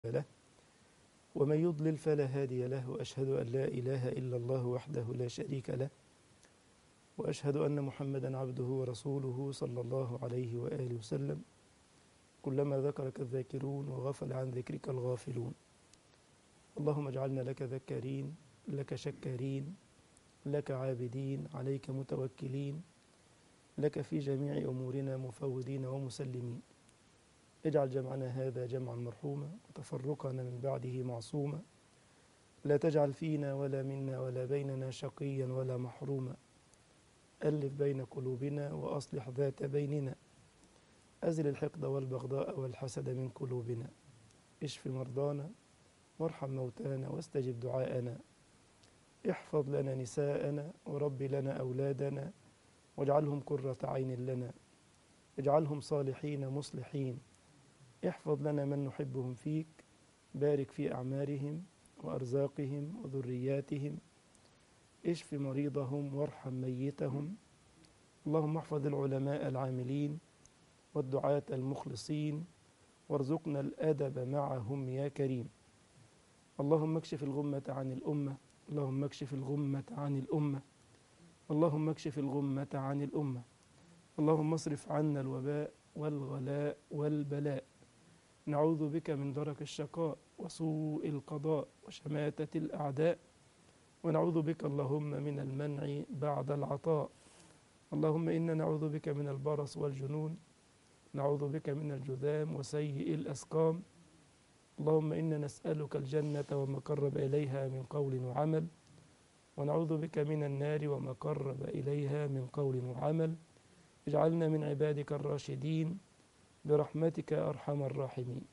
له ومن يضلل فلا هادي له وأشهد أن لا إله إلا الله وحده لا شريك له وأشهد أن محمدا عبده ورسوله صلى الله عليه وآله وسلم كلما ذكرك الذاكرون وغفل عن ذكرك الغافلون اللهم اجعلنا لك ذكارين لك شكارين لك عابدين عليك متوكلين لك في جميع أمورنا مفوضين ومسلمين اجعل جمعنا هذا جمعا مرحوما وتفرقنا من بعده معصوما لا تجعل فينا ولا منا ولا بيننا شقيا ولا محروما ألف بين قلوبنا وأصلح ذات بيننا أزل الحقد والبغضاء والحسد من قلوبنا اشف مرضانا وارحم موتانا واستجب دعاءنا احفظ لنا نساءنا ورب لنا أولادنا واجعلهم قرة عين لنا اجعلهم صالحين مصلحين احفظ لنا من نحبهم فيك بارك في أعمارهم وأرزاقهم وذرياتهم اشف مريضهم وارحم ميتهم اللهم احفظ العلماء العاملين والدعاة المخلصين وارزقنا الأدب معهم يا كريم اللهم اكشف الغمة عن الأمة اللهم اكشف الغمة عن الأمة اللهم اكشف الغمة عن الأمة اللهم اصرف عنا الوباء والغلاء والبلاء نعوذ بك من درك الشقاء وسوء القضاء وشماتة الأعداء ونعوذ بك اللهم من المنع بعد العطاء اللهم إنا نعوذ بك من البرص والجنون نعوذ بك من الجذام وسيء الأسقام اللهم إنا نسألك الجنة وما قرب إليها من قول وعمل ونعوذ بك من النار وما قرب إليها من قول وعمل اجعلنا من عبادك الراشدين برحمتك يا أرحم الراحمين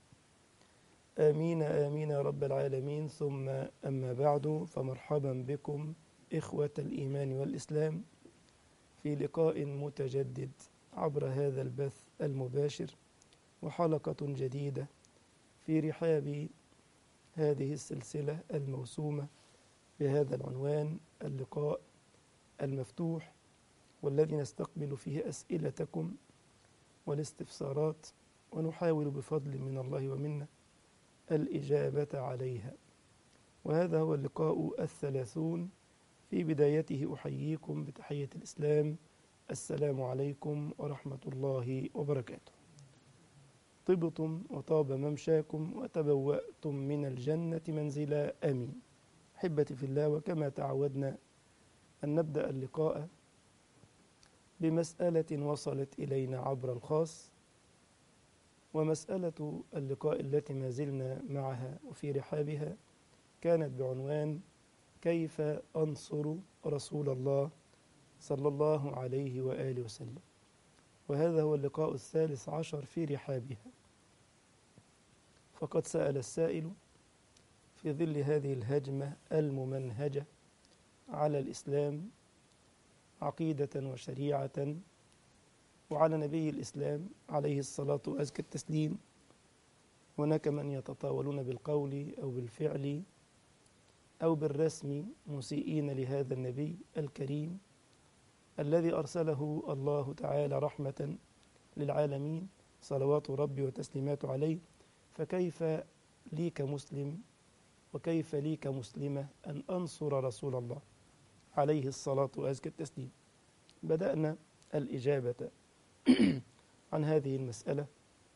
آمين آمين يا رب العالمين ثم أما بعد فمرحبا بكم إخوة الإيمان والإسلام في لقاء متجدد عبر هذا البث المباشر وحلقة جديدة في رحاب هذه السلسلة الموسومة بهذا العنوان اللقاء المفتوح والذي نستقبل فيه أسئلتكم والاستفسارات ونحاول بفضل من الله ومنا الإجابة عليها وهذا هو اللقاء الثلاثون في بدايته أحييكم بتحية الإسلام السلام عليكم ورحمة الله وبركاته طبتم وطاب ممشاكم وتبوأتم من الجنة منزلا آمين أحبتي في الله وكما تعودنا أن نبدأ اللقاء بمسألة وصلت إلينا عبر الخاص ومسألة اللقاء التي ما زلنا معها وفي رحابها كانت بعنوان كيف أنصر رسول الله صلى الله عليه وآله وسلم وهذا هو اللقاء الثالث عشر في رحابها فقد سأل السائل في ظل هذه الهجمة الممنهجة على الإسلام عقيدة وشريعة وعلى نبي الإسلام عليه الصلاة وأزكى التسليم هناك من يتطاولون بالقول أو بالفعل أو بالرسم مسيئين لهذا النبي الكريم الذي أرسله الله تعالى رحمة للعالمين صلوات ربي وتسليماته عليه فكيف لي كمسلم وكيف لي كمسلمة أن أنصر رسول الله عليه الصلاة وأزكى التسليم بدأنا الإجابة عن هذه المسألة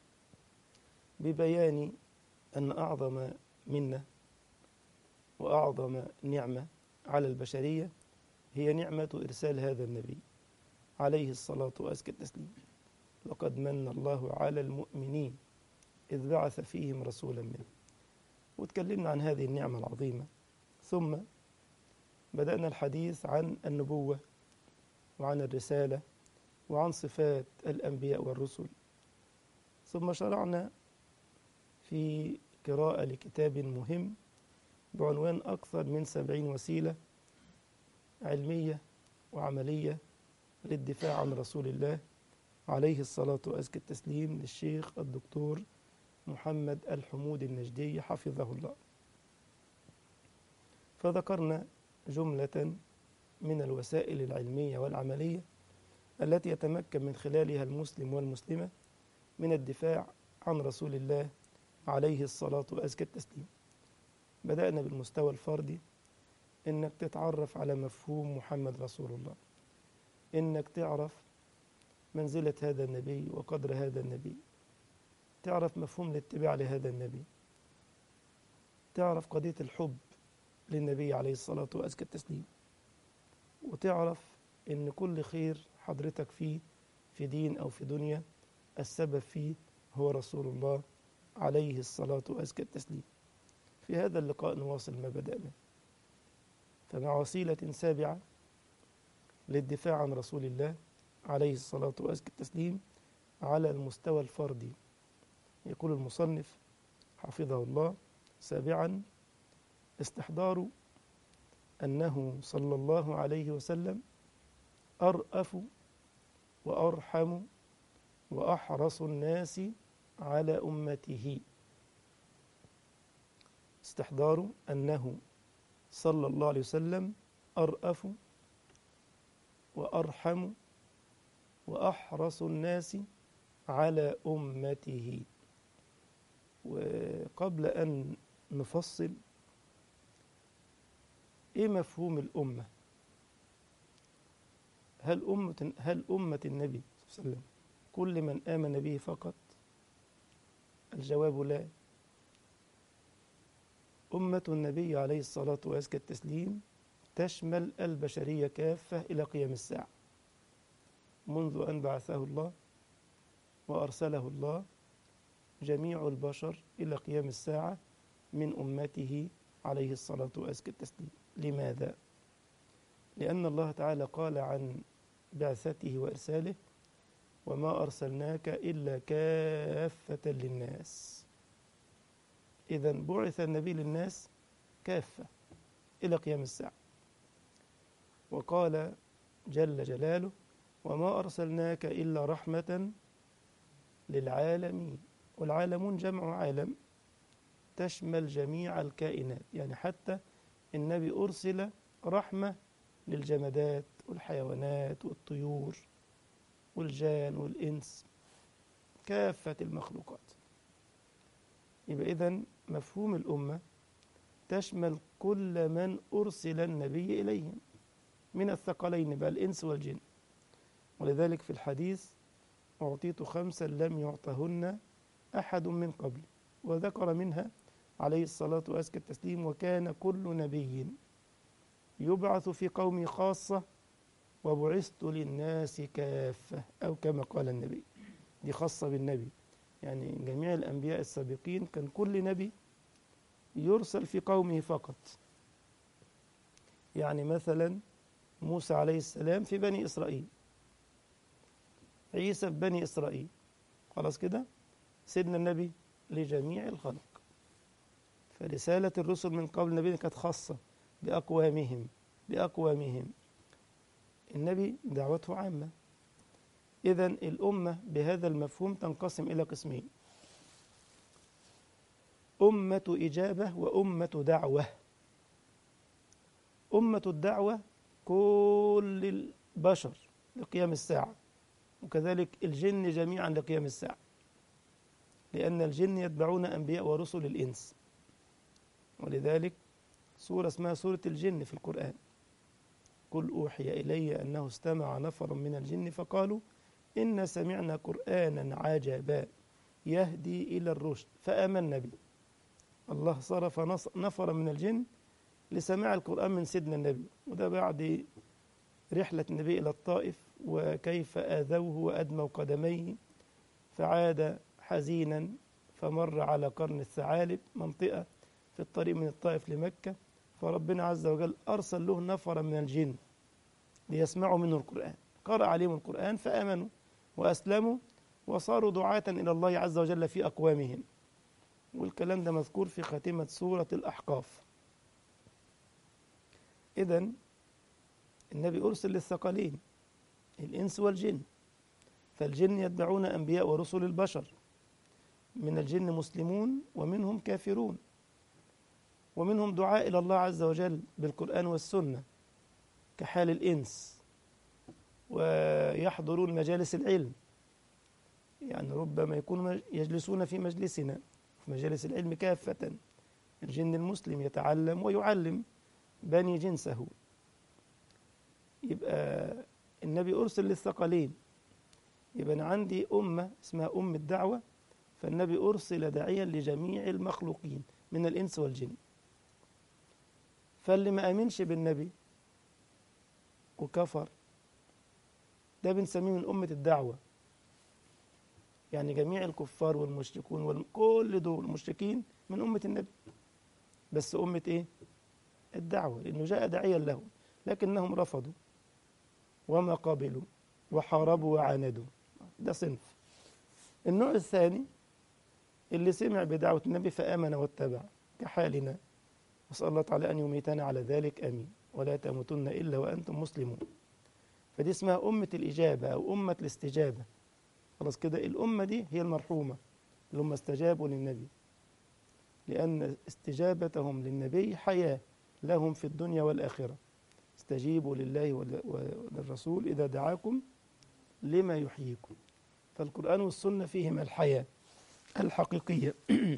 ببيان أن أعظم منا وأعظم نعمة على البشرية هي نعمة إرسال هذا النبي عليه الصلاة وأزكى التسليم لقد من الله على المؤمنين إذ بعث فيهم رسولا منهم وتكلمنا عن هذه النعمة العظيمة ثم بدأنا الحديث عن النبوة وعن الرسالة وعن صفات الأنبياء والرسل ثم شرعنا في قراءة لكتاب مهم بعنوان أكثر من سبعين وسيلة علمية وعملية للدفاع عن رسول الله عليه الصلاة وأزكى التسليم للشيخ الدكتور محمد الحمود النجدي حفظه الله فذكرنا جملة من الوسائل العلمية والعملية التي يتمكن من خلالها المسلم والمسلمة من الدفاع عن رسول الله عليه الصلاة وأزكى التسليم بدأنا بالمستوى الفردي إنك تتعرف على مفهوم محمد رسول الله إنك تعرف منزلة هذا النبي وقدر هذا النبي تعرف مفهوم الاتباع لهذا النبي تعرف قضية الحب للنبي عليه الصلاة وأزكى التسليم وتعرف إن كل خير حضرتك فيه في دين أو في دنيا السبب فيه هو رسول الله عليه الصلاة وأزكى التسليم في هذا اللقاء نواصل ما بدأنا فمع وسيلة سابعة للدفاع عن رسول الله عليه الصلاة وأزكى التسليم على المستوى الفردي يقول المصنف حفظه الله سابعا استحضار أنه صلى الله عليه وسلم أرأف وأرحم وأحرص الناس على أمته استحضار أنه صلى الله عليه وسلم أرأف وأرحم وأحرص الناس على أمته وقبل أن نفصل إيه مفهوم الأمة هل أمة هل أمة النبي صلى الله عليه وسلم كل من آمن به فقط الجواب لا أمة النبي عليه الصلاة وأزكى التسليم تشمل البشرية كافة إلى قيام الساعة منذ أن بعثه الله وأرسله الله جميع البشر إلى قيام الساعة من أمته عليه الصلاة وأزكى التسليم لماذا؟ لأن الله تعالى قال عن بعثته وإرساله وما أرسلناك إلا كافة للناس إذا بعث النبي للناس كافة إلى قيام الساعة وقال جل جلاله وما أرسلناك إلا رحمة للعالمين والعالمون جمع عالم تشمل جميع الكائنات يعني حتى النبي أرسل رحمة للجمادات والحيوانات والطيور والجان والإنس كافة المخلوقات يبقى إذن مفهوم الأمة تشمل كل من أرسل النبي إليهم من الثقلين بقى الإنس والجن ولذلك في الحديث أعطيت خمسا لم يعطهن أحد من قبل وذكر منها عليه الصلاة وأزكى التسليم وكان كل نبي يبعث في قومي خاصة وبعثت للناس كافة أو كما قال النبي دي خاصة بالنبي يعني جميع الأنبياء السابقين كان كل نبي يرسل في قومه فقط يعني مثلا موسى عليه السلام في بني إسرائيل عيسى في بني إسرائيل خلاص كده سيدنا النبي لجميع الخلق فرسالة الرسل من قبل النبي كانت خاصة بأقوامهم بأقوامهم النبي دعوته عامة إذا الأمة بهذا المفهوم تنقسم إلى قسمين أمة إجابة وأمة دعوة أمة الدعوة كل البشر لقيام الساعة وكذلك الجن جميعا لقيام الساعة لأن الجن يتبعون أنبياء ورسل الإنس ولذلك سورة اسمها سورة الجن في القرآن قل أوحي إلي أنه استمع نفر من الجن فقالوا إن سمعنا قرآنا عجبا يهدي إلى الرشد فآمنا به الله صرف نفر من الجن لسماع القرآن من سيدنا النبي وده بعد رحلة النبي إلى الطائف وكيف آذوه وأدموا قدميه فعاد حزينا فمر على قرن الثعالب منطقة في الطريق من الطائف لمكة فربنا عز وجل أرسل له نفرا من الجن ليسمعوا منه القرآن قرأ عليهم القرآن فآمنوا وأسلموا وصاروا دعاة إلى الله عز وجل في أقوامهم والكلام ده مذكور في خاتمة سورة الأحقاف إذا النبي أرسل للثقلين الإنس والجن فالجن يتبعون أنبياء ورسل البشر من الجن مسلمون ومنهم كافرون ومنهم دعاء إلى الله عز وجل بالقرآن والسنة كحال الإنس ويحضرون مجالس العلم يعني ربما يكونوا يجلسون في مجلسنا في في مجالس العلم كافة الجن المسلم يتعلم ويعلم بني جنسه يبقى النبي أرسل للثقلين يبقى أنا عندي أمة اسمها أم الدعوة فالنبي أرسل داعيا لجميع المخلوقين من الإنس والجن فاللي ما آمنش بالنبي وكفر ده بنسميه من أمة الدعوة يعني جميع الكفار والمشركون وكل دول المشركين من أمة النبي بس أمة إيه؟ الدعوة لأنه جاء داعيا لهم لكنهم رفضوا وما قابلوا وحاربوا وعاندوا ده صنف النوع الثاني اللي سمع بدعوة النبي فآمن واتبع كحالنا نسأل الله تعالى أن يميتنا على ذلك آمين ولا تموتن إلا وأنتم مسلمون فدي اسمها أمة الإجابة أو أمة الاستجابة خلاص كده الأمة دي هي المرحومة اللي هم استجابوا للنبي لأن استجابتهم للنبي حياة لهم في الدنيا والآخرة استجيبوا لله وللرسول إذا دعاكم لما يحييكم فالقرآن والسنة فيهما الحياة الحقيقية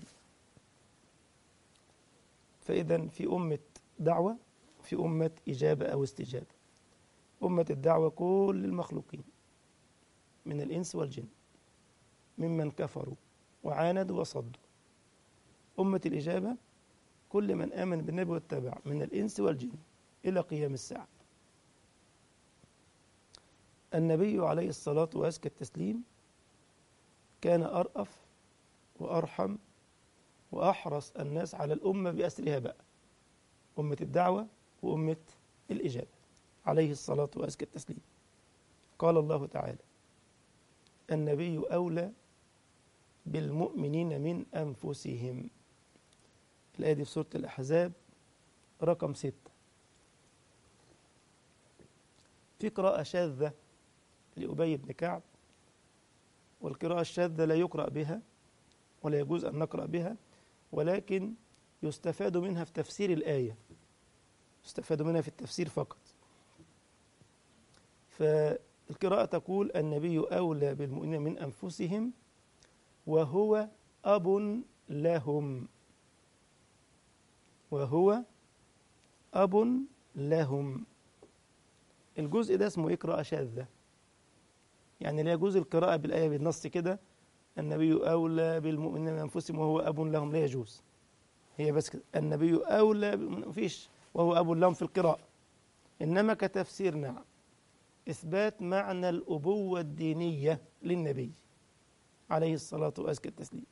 فإذا في أمة دعوة في أمة إجابة أو استجابة أمة الدعوة كل المخلوقين من الإنس والجن ممن كفروا وعاندوا وصدوا أمة الإجابة كل من آمن بالنبي واتبع من الإنس والجن إلى قيام الساعة النبي عليه الصلاة وأزكى التسليم كان أرأف وأرحم وأحرص الناس على الأمة بأسرها بقى أمة الدعوة وأمة الإجابة عليه الصلاة وأزكى التسليم قال الله تعالى النبي أولى بالمؤمنين من أنفسهم الآية دي في سورة الأحزاب رقم ستة في قراءة شاذة لأبي بن كعب والقراءة الشاذة لا يقرأ بها ولا يجوز أن نقرأ بها ولكن يستفاد منها في تفسير الآية يستفاد منها في التفسير فقط فالقراءة تقول النبي أولى بالمؤمنين من أنفسهم وهو أب لهم وهو أب لهم الجزء ده اسمه إيه قراءة شاذة يعني لا يجوز القراءة بالآية بالنص كده النبي أولى بالمؤمنين من أنفسهم وهو أب لهم لا يجوز هي بس كده النبي أولى مفيش وهو أب لهم في القراءة إنما كتفسير نعم إثبات معنى الأبوة الدينية للنبي عليه الصلاة وأزكى التسليم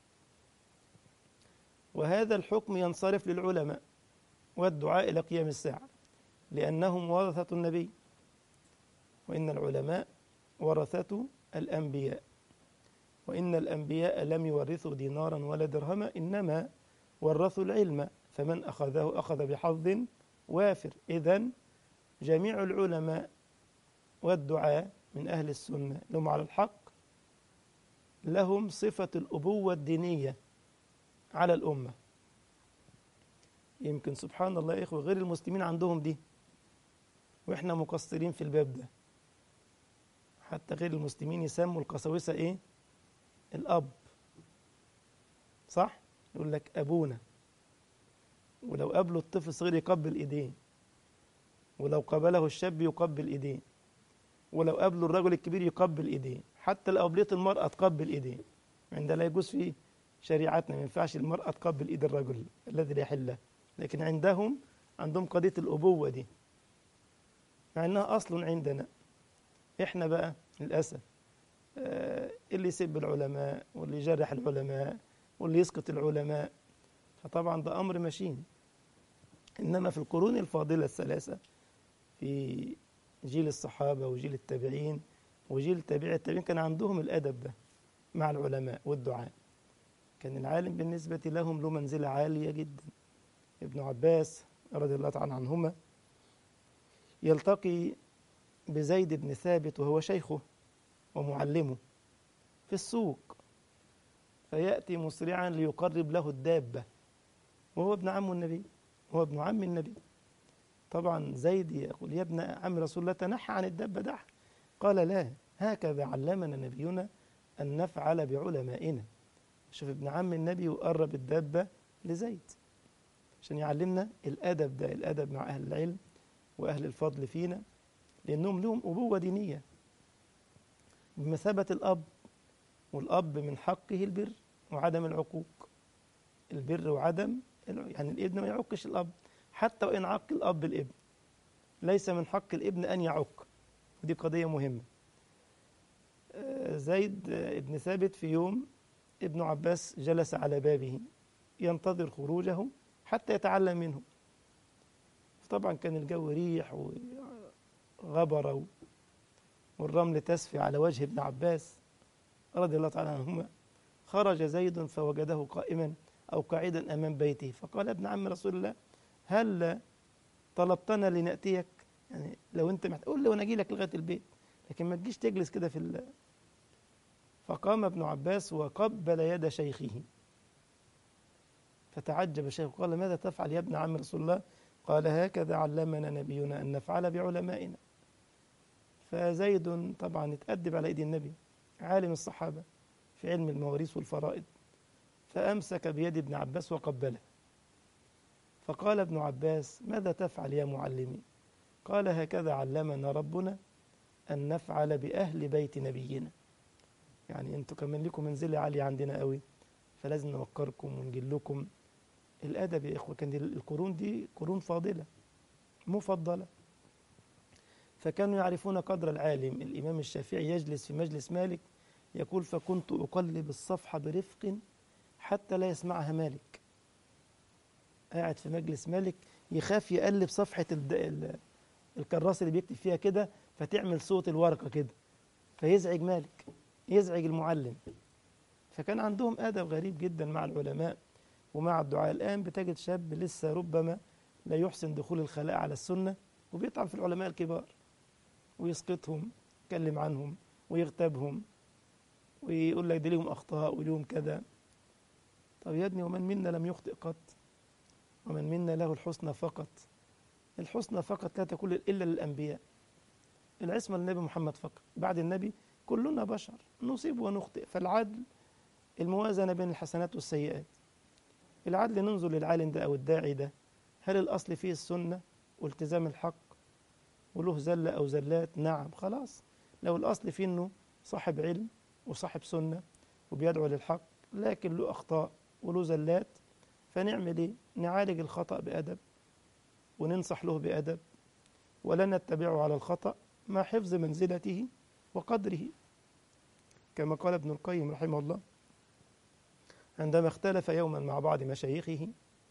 وهذا الحكم ينصرف للعلماء والدعاء إلى قيام الساعة لأنهم ورثة النبي وإن العلماء ورثة الأنبياء وإن الأنبياء لم يورثوا دينارا ولا درهما إنما ورثوا العلم فمن أخذه أخذ بحظ وافر إذا جميع العلماء والدعاء من أهل السنة لهم على الحق لهم صفة الأبوة الدينية على الأمة يمكن سبحان الله يا إخوة غير المسلمين عندهم دي وإحنا مقصرين في الباب ده حتى غير المسلمين يسموا القساوسة إيه الأب صح يقول لك أبونا ولو قابله الطفل الصغير يقبل إيديه ولو قابله الشاب يقبل إيديه ولو قابله الرجل الكبير يقبل إيديه حتى لو قابلت المرأة تقبل إيديه عند لا يجوز في شريعتنا ما ينفعش المرأة تقبل إيد الرجل الذي لا يحله لكن عندهم عندهم قضية الأبوة دي مع إنها أصل عندنا إحنا بقى للأسف آه اللي يسب العلماء واللي يجرح العلماء واللي يسقط العلماء فطبعا ده أمر مشين إنما في القرون الفاضلة الثلاثة في جيل الصحابة وجيل التابعين وجيل تابع التابعين كان عندهم الأدب ده مع العلماء والدعاء كان العالم بالنسبة لهم له منزلة عالية جدا ابن عباس رضي الله تعالى عنهما يلتقي بزيد بن ثابت وهو شيخه ومعلمه في السوق فيأتي مسرعا ليقرب له الدابة وهو ابن عم النبي هو ابن عم النبي طبعا زيد يقول يا ابن عم رسول الله تنحى عن الدابة دعها قال لا هكذا علمنا نبينا أن نفعل بعلمائنا شوف ابن عم النبي وقرب الدابة لزيد عشان يعلمنا الأدب ده الأدب مع أهل العلم وأهل الفضل فينا لأنهم لهم أبوة دينية بمثابة الأب والأب من حقه البر وعدم العقوق البر وعدم يعني الابن ما يعقش الأب حتى وإن عق الأب الابن ليس من حق الابن أن يعق ودي قضية مهمة زيد ابن ثابت في يوم ابن عباس جلس على بابه ينتظر خروجه حتى يتعلم منه طبعا كان الجو ريح وغبر والرمل تسفي على وجه ابن عباس رضي الله تعالى عنهما خرج زيد فوجده قائما أو قاعدا أمام بيته فقال ابن عم رسول الله هل طلبتنا لنأتيك يعني لو أنت محتاج قول لي وأنا أجي لك لغاية البيت لكن ما تجيش تجلس كده في ال... فقام ابن عباس وقبل يد شيخه فتعجب الشيخ قال ماذا تفعل يا ابن عم رسول الله قال هكذا علمنا نبينا أن نفعل بعلمائنا فزيد طبعا اتأدب على ايدي النبي عالم الصحابة في علم المواريث والفرائض فأمسك بيد ابن عباس وقبله فقال ابن عباس ماذا تفعل يا معلمي قال هكذا علمنا ربنا أن نفعل بأهل بيت نبينا يعني انتوا كمان لكم منزلة عالية عندنا قوي فلازم نوقركم ونجلكم الأدب يا إخوة كان القرون دي قرون فاضلة مفضلة فكانوا يعرفون قدر العالم الإمام الشافعي يجلس في مجلس مالك يقول فكنت أقلب الصفحة برفق حتى لا يسمعها مالك قاعد في مجلس مالك يخاف يقلب صفحة الكراسة اللي بيكتب فيها كده فتعمل صوت الورقة كده فيزعج مالك يزعج المعلم فكان عندهم أدب غريب جدا مع العلماء ومع الدعاء الآن بتجد شاب لسه ربما لا يحسن دخول الخلاء على السنة وبيطعن في العلماء الكبار ويسقطهم يتكلم عنهم ويغتابهم ويقول لك دي ليهم أخطاء وليهم كذا طب يا ابني ومن منا لم يخطئ قط ومن منا له الحسنى فقط الحسنى فقط لا تكون إلا للأنبياء العصمة للنبي محمد فقط بعد النبي كلنا بشر نصيب ونخطئ فالعدل الموازنة بين الحسنات والسيئات العدل ننظر للعالم ده أو الداعي ده هل الأصل فيه السنة والتزام الحق وله زلة أو زلات نعم خلاص لو الأصل فيه أنه صاحب علم وصاحب سنة وبيدعو للحق لكن له أخطاء وله زلات فنعمل إيه؟ نعالج الخطأ بأدب وننصح له بأدب ولا نتبعه على الخطأ مع حفظ منزلته وقدره كما قال ابن القيم رحمه الله عندما اختلف يوما مع بعض مشايخه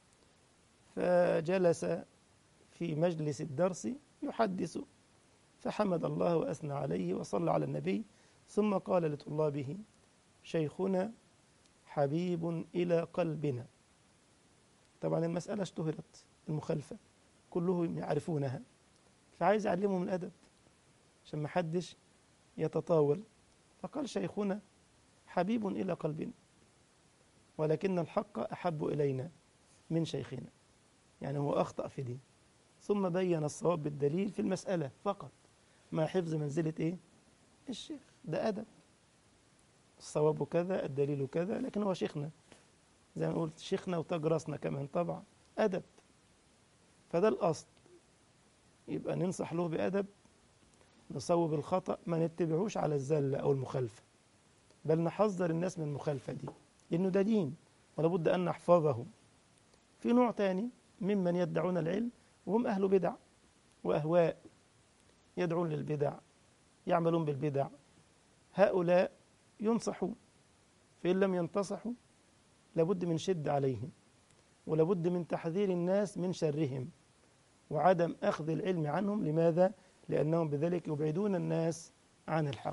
فجلس في مجلس الدرس يحدث فحمد الله وأثنى عليه وصلى على النبي ثم قال لطلابه شيخنا حبيب إلى قلبنا طبعا المسألة اشتهرت المخالفة كلهم يعرفونها فعايز يعلمهم الأدب عشان ما حدش يتطاول فقال شيخنا حبيب إلى قلبنا ولكن الحق أحب إلينا من شيخنا يعني هو أخطأ في دي ثم بين الصواب بالدليل في المسألة فقط مع حفظ منزلة إيه؟ الشيخ ده أدب الصواب كذا الدليل كذا لكن هو شيخنا زي ما قلت شيخنا وتاج راسنا كمان طبعا أدب فده الأصل يبقى ننصح له بأدب نصوب الخطأ ما نتبعوش على الزلة أو المخالفة بل نحذر الناس من المخالفة دي لأنه ده دين ولابد أن نحفظه في نوع تاني ممن يدعون العلم وهم أهل بدع وأهواء يدعون للبدع يعملون بالبدع هؤلاء ينصحون فإن لم ينتصحوا لابد من شد عليهم ولابد من تحذير الناس من شرهم وعدم أخذ العلم عنهم لماذا؟ لأنهم بذلك يبعدون الناس عن الحق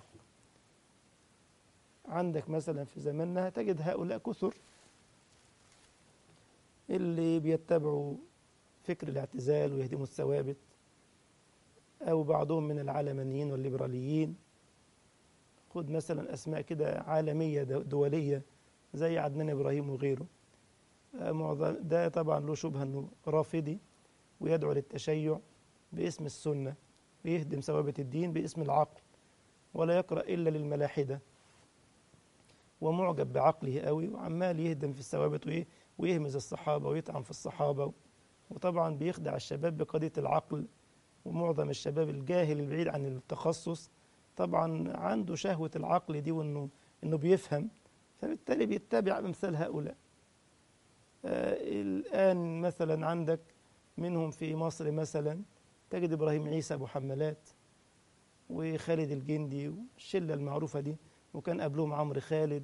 عندك مثلا في زماننا تجد هؤلاء كثر اللي بيتبعوا فكر الاعتزال ويهدموا الثوابت أو بعضهم من العلمانيين والليبراليين خد مثلا أسماء كده عالمية دولية زي عدنان إبراهيم وغيره ده طبعا له شبهة أنه رافضي ويدعو للتشيع باسم السنة ويهدم ثوابت الدين باسم العقل ولا يقرأ إلا للملاحدة ومعجب بعقله قوي وعمال يهدم في الثوابت وإيه ويهمز الصحابة ويطعن في الصحابة وطبعا بيخدع الشباب بقضية العقل ومعظم الشباب الجاهل البعيد عن التخصص طبعا عنده شهوة العقل دي وإنه إنه بيفهم فبالتالي بيتبع أمثال هؤلاء آه الآن مثلا عندك منهم في مصر مثلا تجد إبراهيم عيسى أبو حمالات وخالد الجندي والشلة المعروفة دي وكان قبلهم عمرو خالد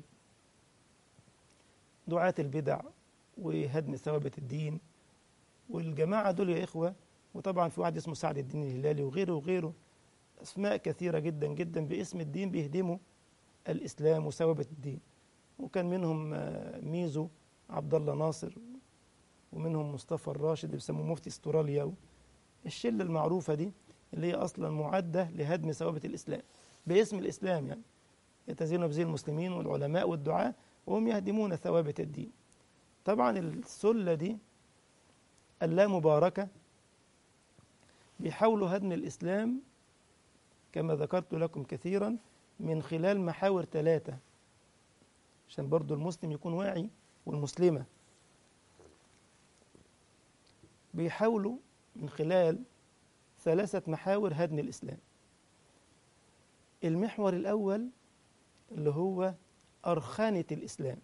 دعاة البدع وهدم ثوابت الدين والجماعة دول يا إخوة وطبعا في واحد اسمه سعد الدين الهلالي وغيره وغيره أسماء كثيرة جدا جدا باسم الدين بيهدموا الإسلام وثوابت الدين وكان منهم ميزو عبد الله ناصر ومنهم مصطفى الراشد اللي بيسموه مفتي استراليا الشلة المعروفة دي اللي هي أصلا معدة لهدم ثوابت الإسلام باسم الإسلام يعني يتزينوا بزي المسلمين والعلماء والدعاة وهم يهدمون ثوابت الدين طبعا السلة دي اللا مباركة بيحاولوا هدم الإسلام كما ذكرت لكم كثيرا من خلال محاور ثلاثة عشان برضو المسلم يكون واعي والمسلمة بيحاولوا من خلال ثلاثة محاور هدم الإسلام المحور الأول اللي هو أرخانة الإسلام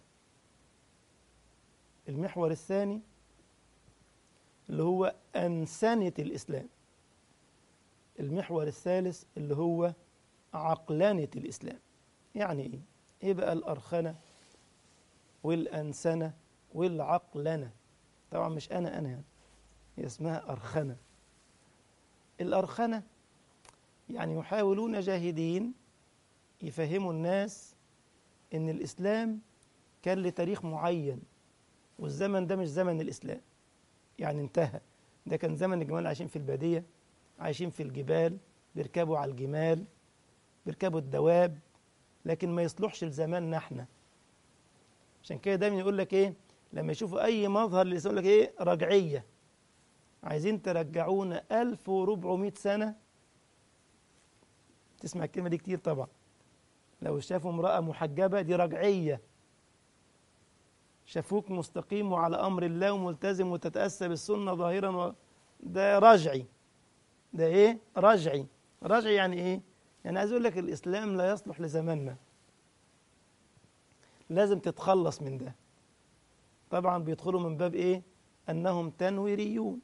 المحور الثاني اللي هو أنسنة الإسلام المحور الثالث اللي هو عقلانة الإسلام يعني إيه؟ إيه بقى الأرخنة والأنسنة والعقلنة طبعا مش أنا أنا يعني هي اسمها أرخنة الأرخنة يعني يحاولون جاهدين يفهموا الناس إن الإسلام كان لتاريخ معين والزمن ده مش زمن الإسلام يعني انتهى ده كان زمن الجمال عايشين في البادية عايشين في الجبال بيركبوا على الجمال بيركبوا الدواب لكن ما يصلحش لزماننا احنا عشان كده دايما يقول لك ايه لما يشوفوا اي مظهر اللي يقول لك ايه رجعيه عايزين ترجعونا 1400 سنه تسمع الكلمه دي كتير طبعا لو شافوا امراه محجبه دي رجعيه شافوك مستقيم وعلى امر الله وملتزم وتتاسى بالسنه ظاهرا و... ده رجعي ده ايه رجعي رجعي يعني ايه يعني عايز اقول لك الاسلام لا يصلح لزماننا لازم تتخلص من ده طبعا بيدخلوا من باب ايه انهم تنويريون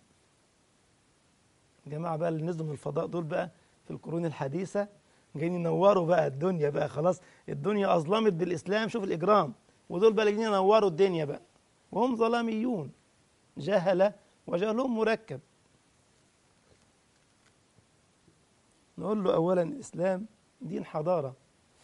جماعه بقى اللي نزلوا من الفضاء دول بقى في القرون الحديثه جايين ينوروا بقى الدنيا بقى خلاص الدنيا اظلمت بالاسلام شوف الاجرام ودول بقى جايين ينوروا الدنيا بقى وهم ظلاميون جهله وجهلهم مركب نقول له اولا الاسلام دين حضاره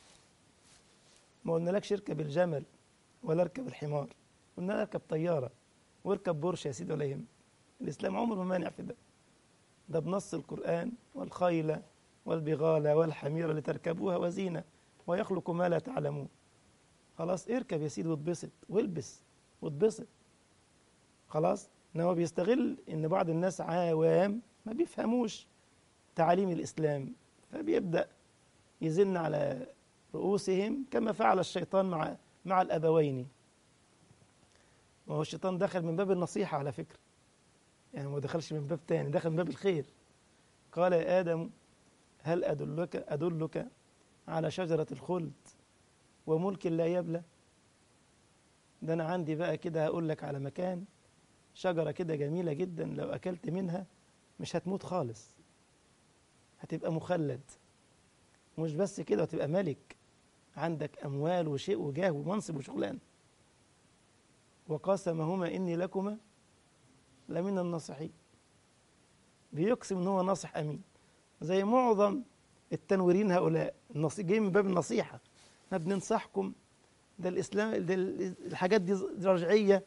ما قلنا لك اركب الجمل ولا اركب الحمار قلنا اركب طياره واركب بورش يا سيدي ولا يهم الاسلام عمره ما مانع في ده ده بنص القران والخيل والبغال والحمير لتركبوها وزينه ويخلق ما لا تعلمون خلاص اركب يا سيدي واتبسط والبس واتبسط خلاص انما بيستغل ان بعض الناس عوام ما بيفهموش تعاليم الاسلام فبيبدا يزن على رؤوسهم كما فعل الشيطان مع مع الابوين وهو الشيطان دخل من باب النصيحه على فكره يعني ما دخلش من باب تاني دخل من باب الخير قال يا ادم هل ادلك ادلك على شجره الخلد وملك لا يبلى ده انا عندي بقى كده هقول لك على مكان شجره كده جميله جدا لو اكلت منها مش هتموت خالص هتبقى مخلد مش بس كده هتبقى ملك عندك أموال وشيء وجاه ومنصب وشغلان وقاسمهما إني لكما لمن الناصحين بيقسم إن هو ناصح أمين زي معظم التنويرين هؤلاء جايين من باب النصيحة احنا بننصحكم ده الإسلام ده الحاجات دي رجعية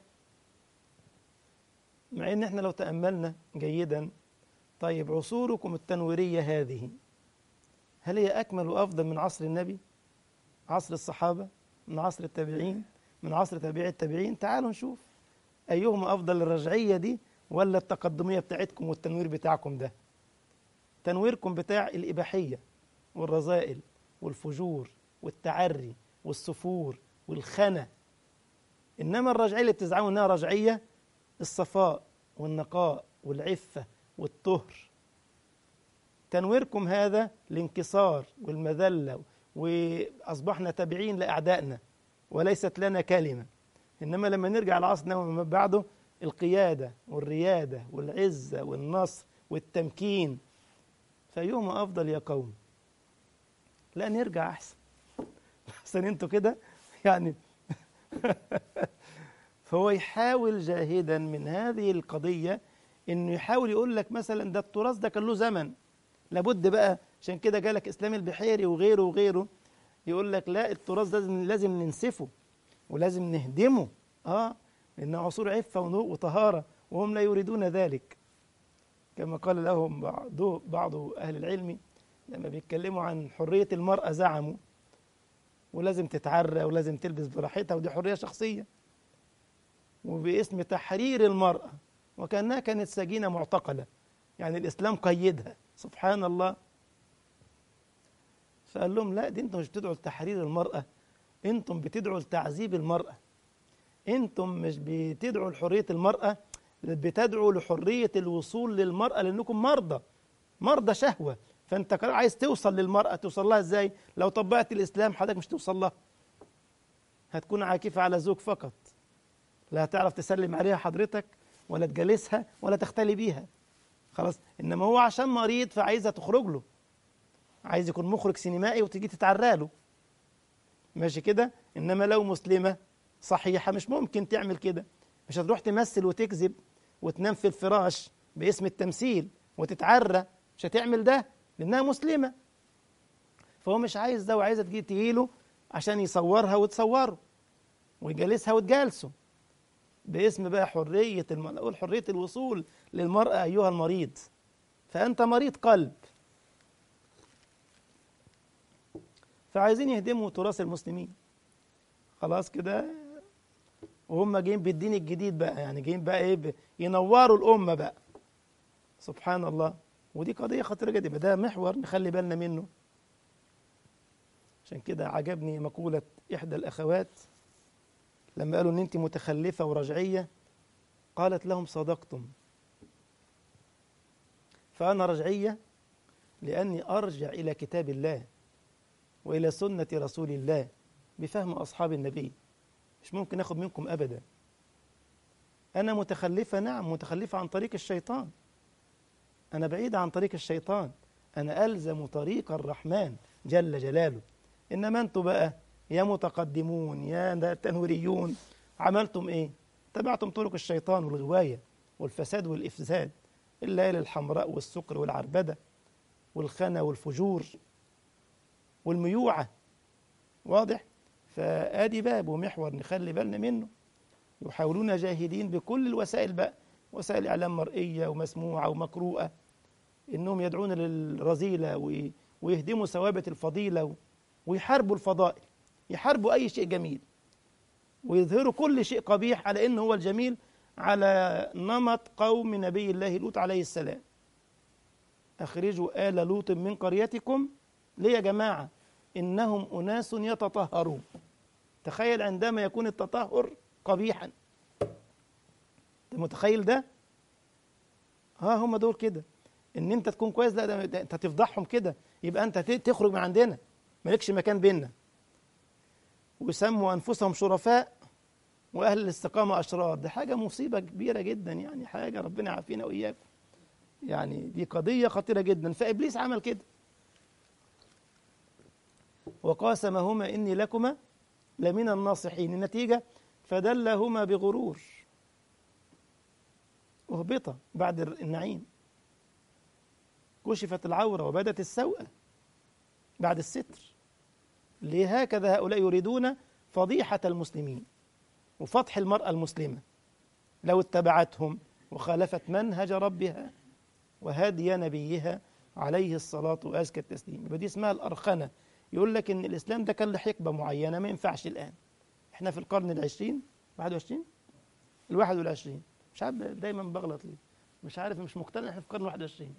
مع إن احنا لو تأملنا جيدا طيب عصوركم التنويرية هذه هل هي أكمل وأفضل من عصر النبي؟ عصر الصحابة من عصر التابعين من عصر تابعي التابعين تعالوا نشوف أيهما أفضل الرجعية دي ولا التقدمية بتاعتكم والتنوير بتاعكم ده تنويركم بتاع الإباحية والرذائل والفجور والتعري والسفور والخنا إنما الرجعية اللي بتزعموا إنها رجعية الصفاء والنقاء والعفة والطهر تنويركم هذا الانكسار والمذلة وأصبحنا تابعين لأعدائنا وليست لنا كلمة إنما لما نرجع العصر النبوي من بعده القيادة والريادة والعزة والنصر والتمكين فيوم أفضل يا قوم لا نرجع أحسن أحسن أنتوا كده يعني فهو يحاول جاهدا من هذه القضية إنه يحاول يقول لك مثلا ده التراث ده كان له زمن لابد بقى عشان كده جالك إسلام البحيري وغيره وغيره يقول لك لا التراث ده لازم, لازم ننسفه ولازم نهدمه اه لأنه عصور عفة وطهارة وهم لا يريدون ذلك كما قال لهم بعض بعض أهل العلم لما بيتكلموا عن حرية المرأة زعموا ولازم تتعرى ولازم تلبس براحتها ودي حرية شخصية وباسم تحرير المرأة وكأنها كانت سجينة معتقلة يعني الإسلام قيدها سبحان الله فقال لهم لا دي انتم مش بتدعوا لتحرير المرأة انتم بتدعوا لتعذيب المرأة انتم مش بتدعوا لحرية المرأة بتدعوا لحرية الوصول للمرأة لأنكم مرضى مرضى شهوة فأنت عايز توصل للمرأة توصل لها إزاي لو طبقت الإسلام حضرتك مش توصل لها هتكون عاكفة على زوج فقط لا هتعرف تسلم عليها حضرتك ولا تجالسها ولا تختلي بيها خلاص إنما هو عشان مريض فعايزها تخرج له عايز يكون مخرج سينمائي وتيجي تتعرى له ماشي كده إنما لو مسلمة صحيحة مش ممكن تعمل كده مش هتروح تمثل وتكذب وتنام في الفراش باسم التمثيل وتتعرى مش هتعمل ده لأنها مسلمة فهو مش عايز ده وعايزة تجي تجيله عشان يصورها وتصوره ويجالسها وتجالسه باسم بقى حرية المرأة أقول حرية الوصول للمرأة أيها المريض فأنت مريض قلب فعايزين يهدموا تراث المسلمين خلاص كده وهم جايين بالدين الجديد بقى يعني جايين بقى ايه ينوروا الامه بقى سبحان الله ودي قضيه خطيره جدا ده محور نخلي بالنا منه عشان كده عجبني مقوله احدى الاخوات لما قالوا ان انت متخلفه ورجعيه قالت لهم صدقتم فانا رجعيه لاني ارجع الى كتاب الله والى سنه رسول الله بفهم اصحاب النبي مش ممكن اخد منكم ابدا انا متخلفه نعم متخلفه عن طريق الشيطان انا بعيده عن طريق الشيطان انا الزم طريق الرحمن جل جلاله انما انتم بقى يا متقدمون يا تنويريون عملتم ايه تبعتم طرق الشيطان والغوايه والفساد والافساد الليالي الحمراء والسكر والعربده والخنا والفجور والميوعه واضح فادي باب ومحور نخلي بالنا منه يحاولون جاهدين بكل الوسائل بقى وسائل اعلام مرئيه ومسموعه ومقروءه انهم يدعون للرذيله ويهدموا ثوابت الفضيله ويحاربوا الفضائل يحاربوا اي شيء جميل ويظهروا كل شيء قبيح على انه هو الجميل على نمط قوم نبي الله لوط عليه السلام اخرجوا ال لوط من قريتكم ليه يا جماعه إنهم أناس يتطهرون تخيل عندما يكون التطهر قبيحا أنت متخيل ده؟ ها هم دول كده إن أنت تكون كويس لا ده, ده أنت تفضحهم كده يبقى أنت تخرج من عندنا مالكش مكان بيننا ويسموا أنفسهم شرفاء وأهل الاستقامة أشرار دي حاجة مصيبة كبيرة جدا يعني حاجة ربنا يعافينا وإياكم يعني دي قضية خطيرة جدا فإبليس عمل كده وقاسمهما إني لكما لمن الناصحين النتيجة فدلهما بغرور أهبط بعد النعيم كشفت العورة وبدت السوءة بعد الستر لهكذا هؤلاء يريدون فضيحة المسلمين وفضح المرأة المسلمة لو اتبعتهم وخالفت منهج ربها وهدي نبيها عليه الصلاة وأزكى التسليم يبقى دي اسمها الأرخنة يقول لك ان الاسلام ده كان له حقبه معينه ما ينفعش الان احنا في القرن العشرين 21 الواحد والعشرين مش عارف دايما بغلط ليه مش عارف مش مقتنع احنا في القرن الواحد والعشرين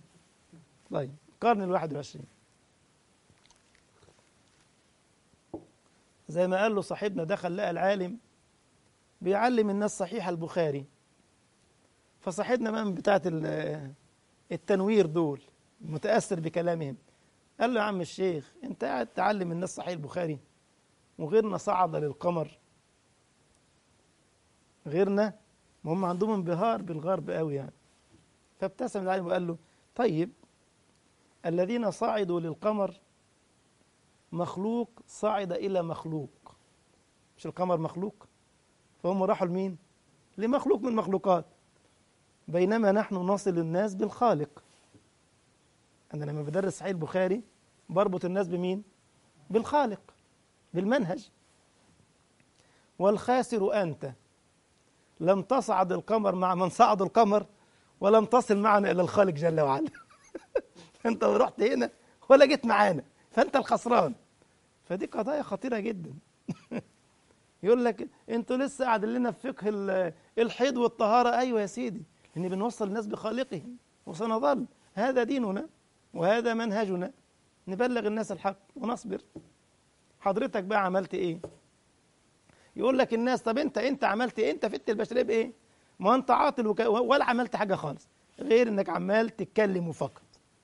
طيب القرن الواحد والعشرين زي ما قال له صاحبنا دخل لقى العالم بيعلم الناس صحيح البخاري فصاحبنا بقى من بتاعة التنوير دول متأثر بكلامهم قال له يا عم الشيخ انت قاعد تعلم الناس صحيح البخاري وغيرنا صعد للقمر غيرنا ما هم عندهم انبهار بالغرب قوي يعني فابتسم العالم وقال له طيب الذين صعدوا للقمر مخلوق صعد إلى مخلوق مش القمر مخلوق فهم راحوا لمين لمخلوق من المخلوقات بينما نحن نصل الناس بالخالق أنا لما بدرس صحيح البخاري بربط الناس بمين بالخالق بالمنهج والخاسر أنت لم تصعد القمر مع من صعد القمر ولم تصل معنا إلى الخالق جل وعلا أنت رحت هنا ولا جيت معانا فأنت الخسران فدي قضايا خطيرة جدا يقول لك انتوا لسه قاعدين لنا في فقه الحيض والطهارة أيوة يا سيدي إن بنوصل الناس بخالقهم وسنظل هذا ديننا وهذا منهجنا نبلغ الناس الحق ونصبر حضرتك بقى عملت ايه يقول لك الناس طب انت انت عملت ايه انت فدت البشريه بايه ما انت عاطل وك... ولا عملت حاجه خالص غير انك عمال تتكلم فقط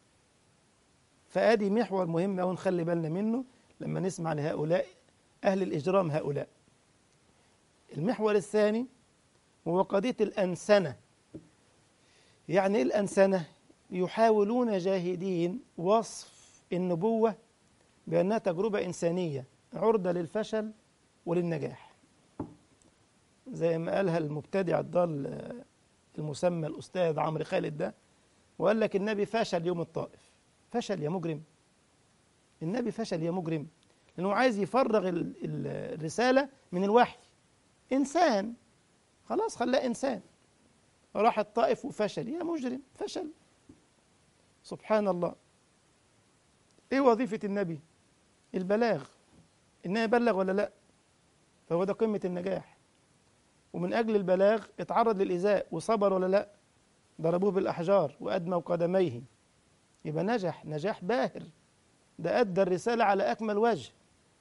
فادي محور مهم قوي نخلي بالنا منه لما نسمع لهؤلاء اهل الاجرام هؤلاء المحور الثاني هو قضيه الانسنه يعني ايه الانسنه يحاولون جاهدين وصف النبوه بانها تجربه انسانيه عرضه للفشل وللنجاح زي ما قالها المبتدع الضال المسمى الأستاذ عمرو خالد ده وقال لك النبي فشل يوم الطائف فشل يا مجرم النبي فشل يا مجرم لأنه عايز يفرغ الرسالة من الوحي إنسان خلاص خلاه إنسان راح الطائف وفشل يا مجرم فشل سبحان الله إيه وظيفة النبي البلاغ إنه يبلغ ولا لأ فهو ده قمة النجاح ومن أجل البلاغ اتعرض للإيذاء وصبر ولا لا ضربوه بالأحجار وأدموا قدميه يبقى نجح نجاح باهر ده أدى الرسالة على أكمل وجه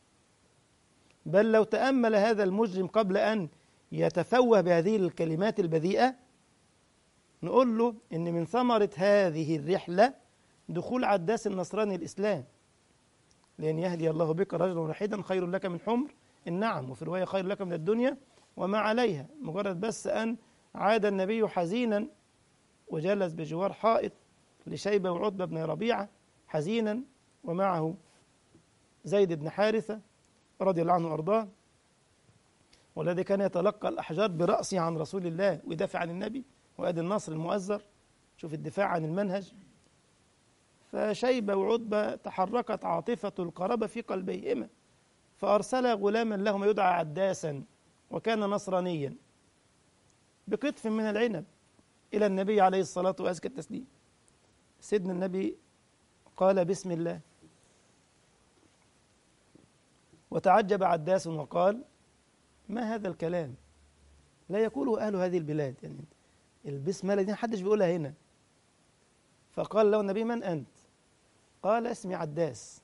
بل لو تأمل هذا المجرم قبل أن يتفوه بهذه الكلمات البذيئة نقول له إن من ثمرة هذه الرحلة دخول عداس النصراني الإسلام لأن يهدي الله بك رجلا واحدا خير لك من حمر النعم وفي رواية خير لك من الدنيا وما عليها مجرد بس أن عاد النبي حزينا وجلس بجوار حائط لشيبة وعتبة بن ربيعة حزينا ومعه زيد بن حارثة رضي الله عنه وأرضاه والذي كان يتلقى الأحجار برأسه عن رسول الله ويدافع عن النبي وأدي النصر المؤزر شوف الدفاع عن المنهج فشيبة وعتبة تحركت عاطفة القرابة في قلبيهما فأرسل غلاما لهما يدعى عداسا وكان نصرانيا بقطف من العنب إلى النبي عليه الصلاة وأزكى التسليم سيدنا النبي قال بسم الله وتعجب عداس وقال ما هذا الكلام لا يقوله أهل هذه البلاد يعني البسملة دي محدش بيقولها هنا فقال له النبي من أنت قال اسمي عداس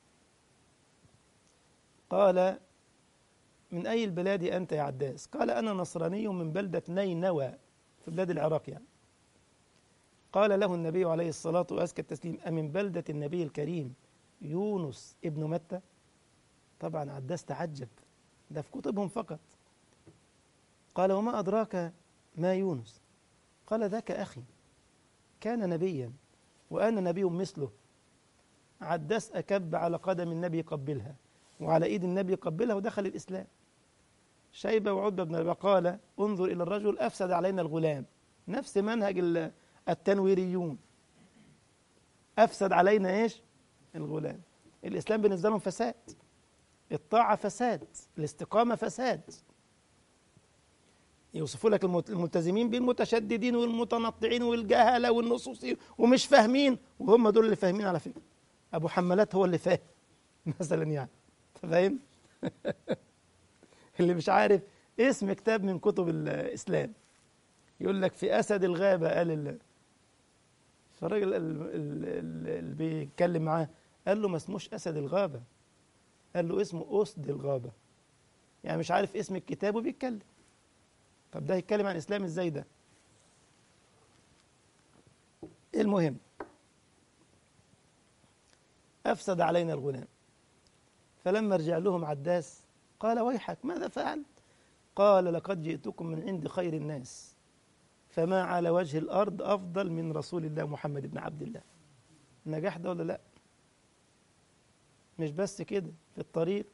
قال من أي البلاد أنت يا عداس قال أنا نصراني من بلدة نينوى في بلاد العراق يعني قال له النبي عليه الصلاة وأزكى التسليم أمن بلدة النبي الكريم يونس ابن متى طبعا عداس تعجب ده في كتبهم فقط قال وما أدراك ما يونس قال ذاك أخي كان نبيا وأنا نبي مثله عداس أكب على قدم النبي يقبلها وعلى ايد النبي قبلها ودخل الاسلام شيبه وعتبه بن ربيعه قال انظر الى الرجل افسد علينا الغلام نفس منهج التنويريون افسد علينا ايش الغلام الاسلام بالنسبه لهم فساد الطاعه فساد الاستقامه فساد يوصفوا لك الملتزمين بالمتشددين والمتنطعين والجهله والنصوصيين ومش فاهمين وهم دول اللي فاهمين على فكره ابو حمالات هو اللي فاهم مثلا يعني فاهم اللي مش عارف اسم كتاب من كتب الاسلام يقول لك في اسد الغابه قال ال... فالراجل اللي بيتكلم معاه قال له ما اسموش اسد الغابه قال له اسمه اسد الغابه يعني مش عارف اسم الكتاب وبيتكلم طب ده هيتكلم عن الإسلام إزاي ده المهم أفسد علينا الغلام فلما رجع لهم عداس قال ويحك ماذا فعلت قال لقد جئتكم من عند خير الناس فما على وجه الأرض أفضل من رسول الله محمد بن عبد الله النجاح ده ولا لا مش بس كده في الطريق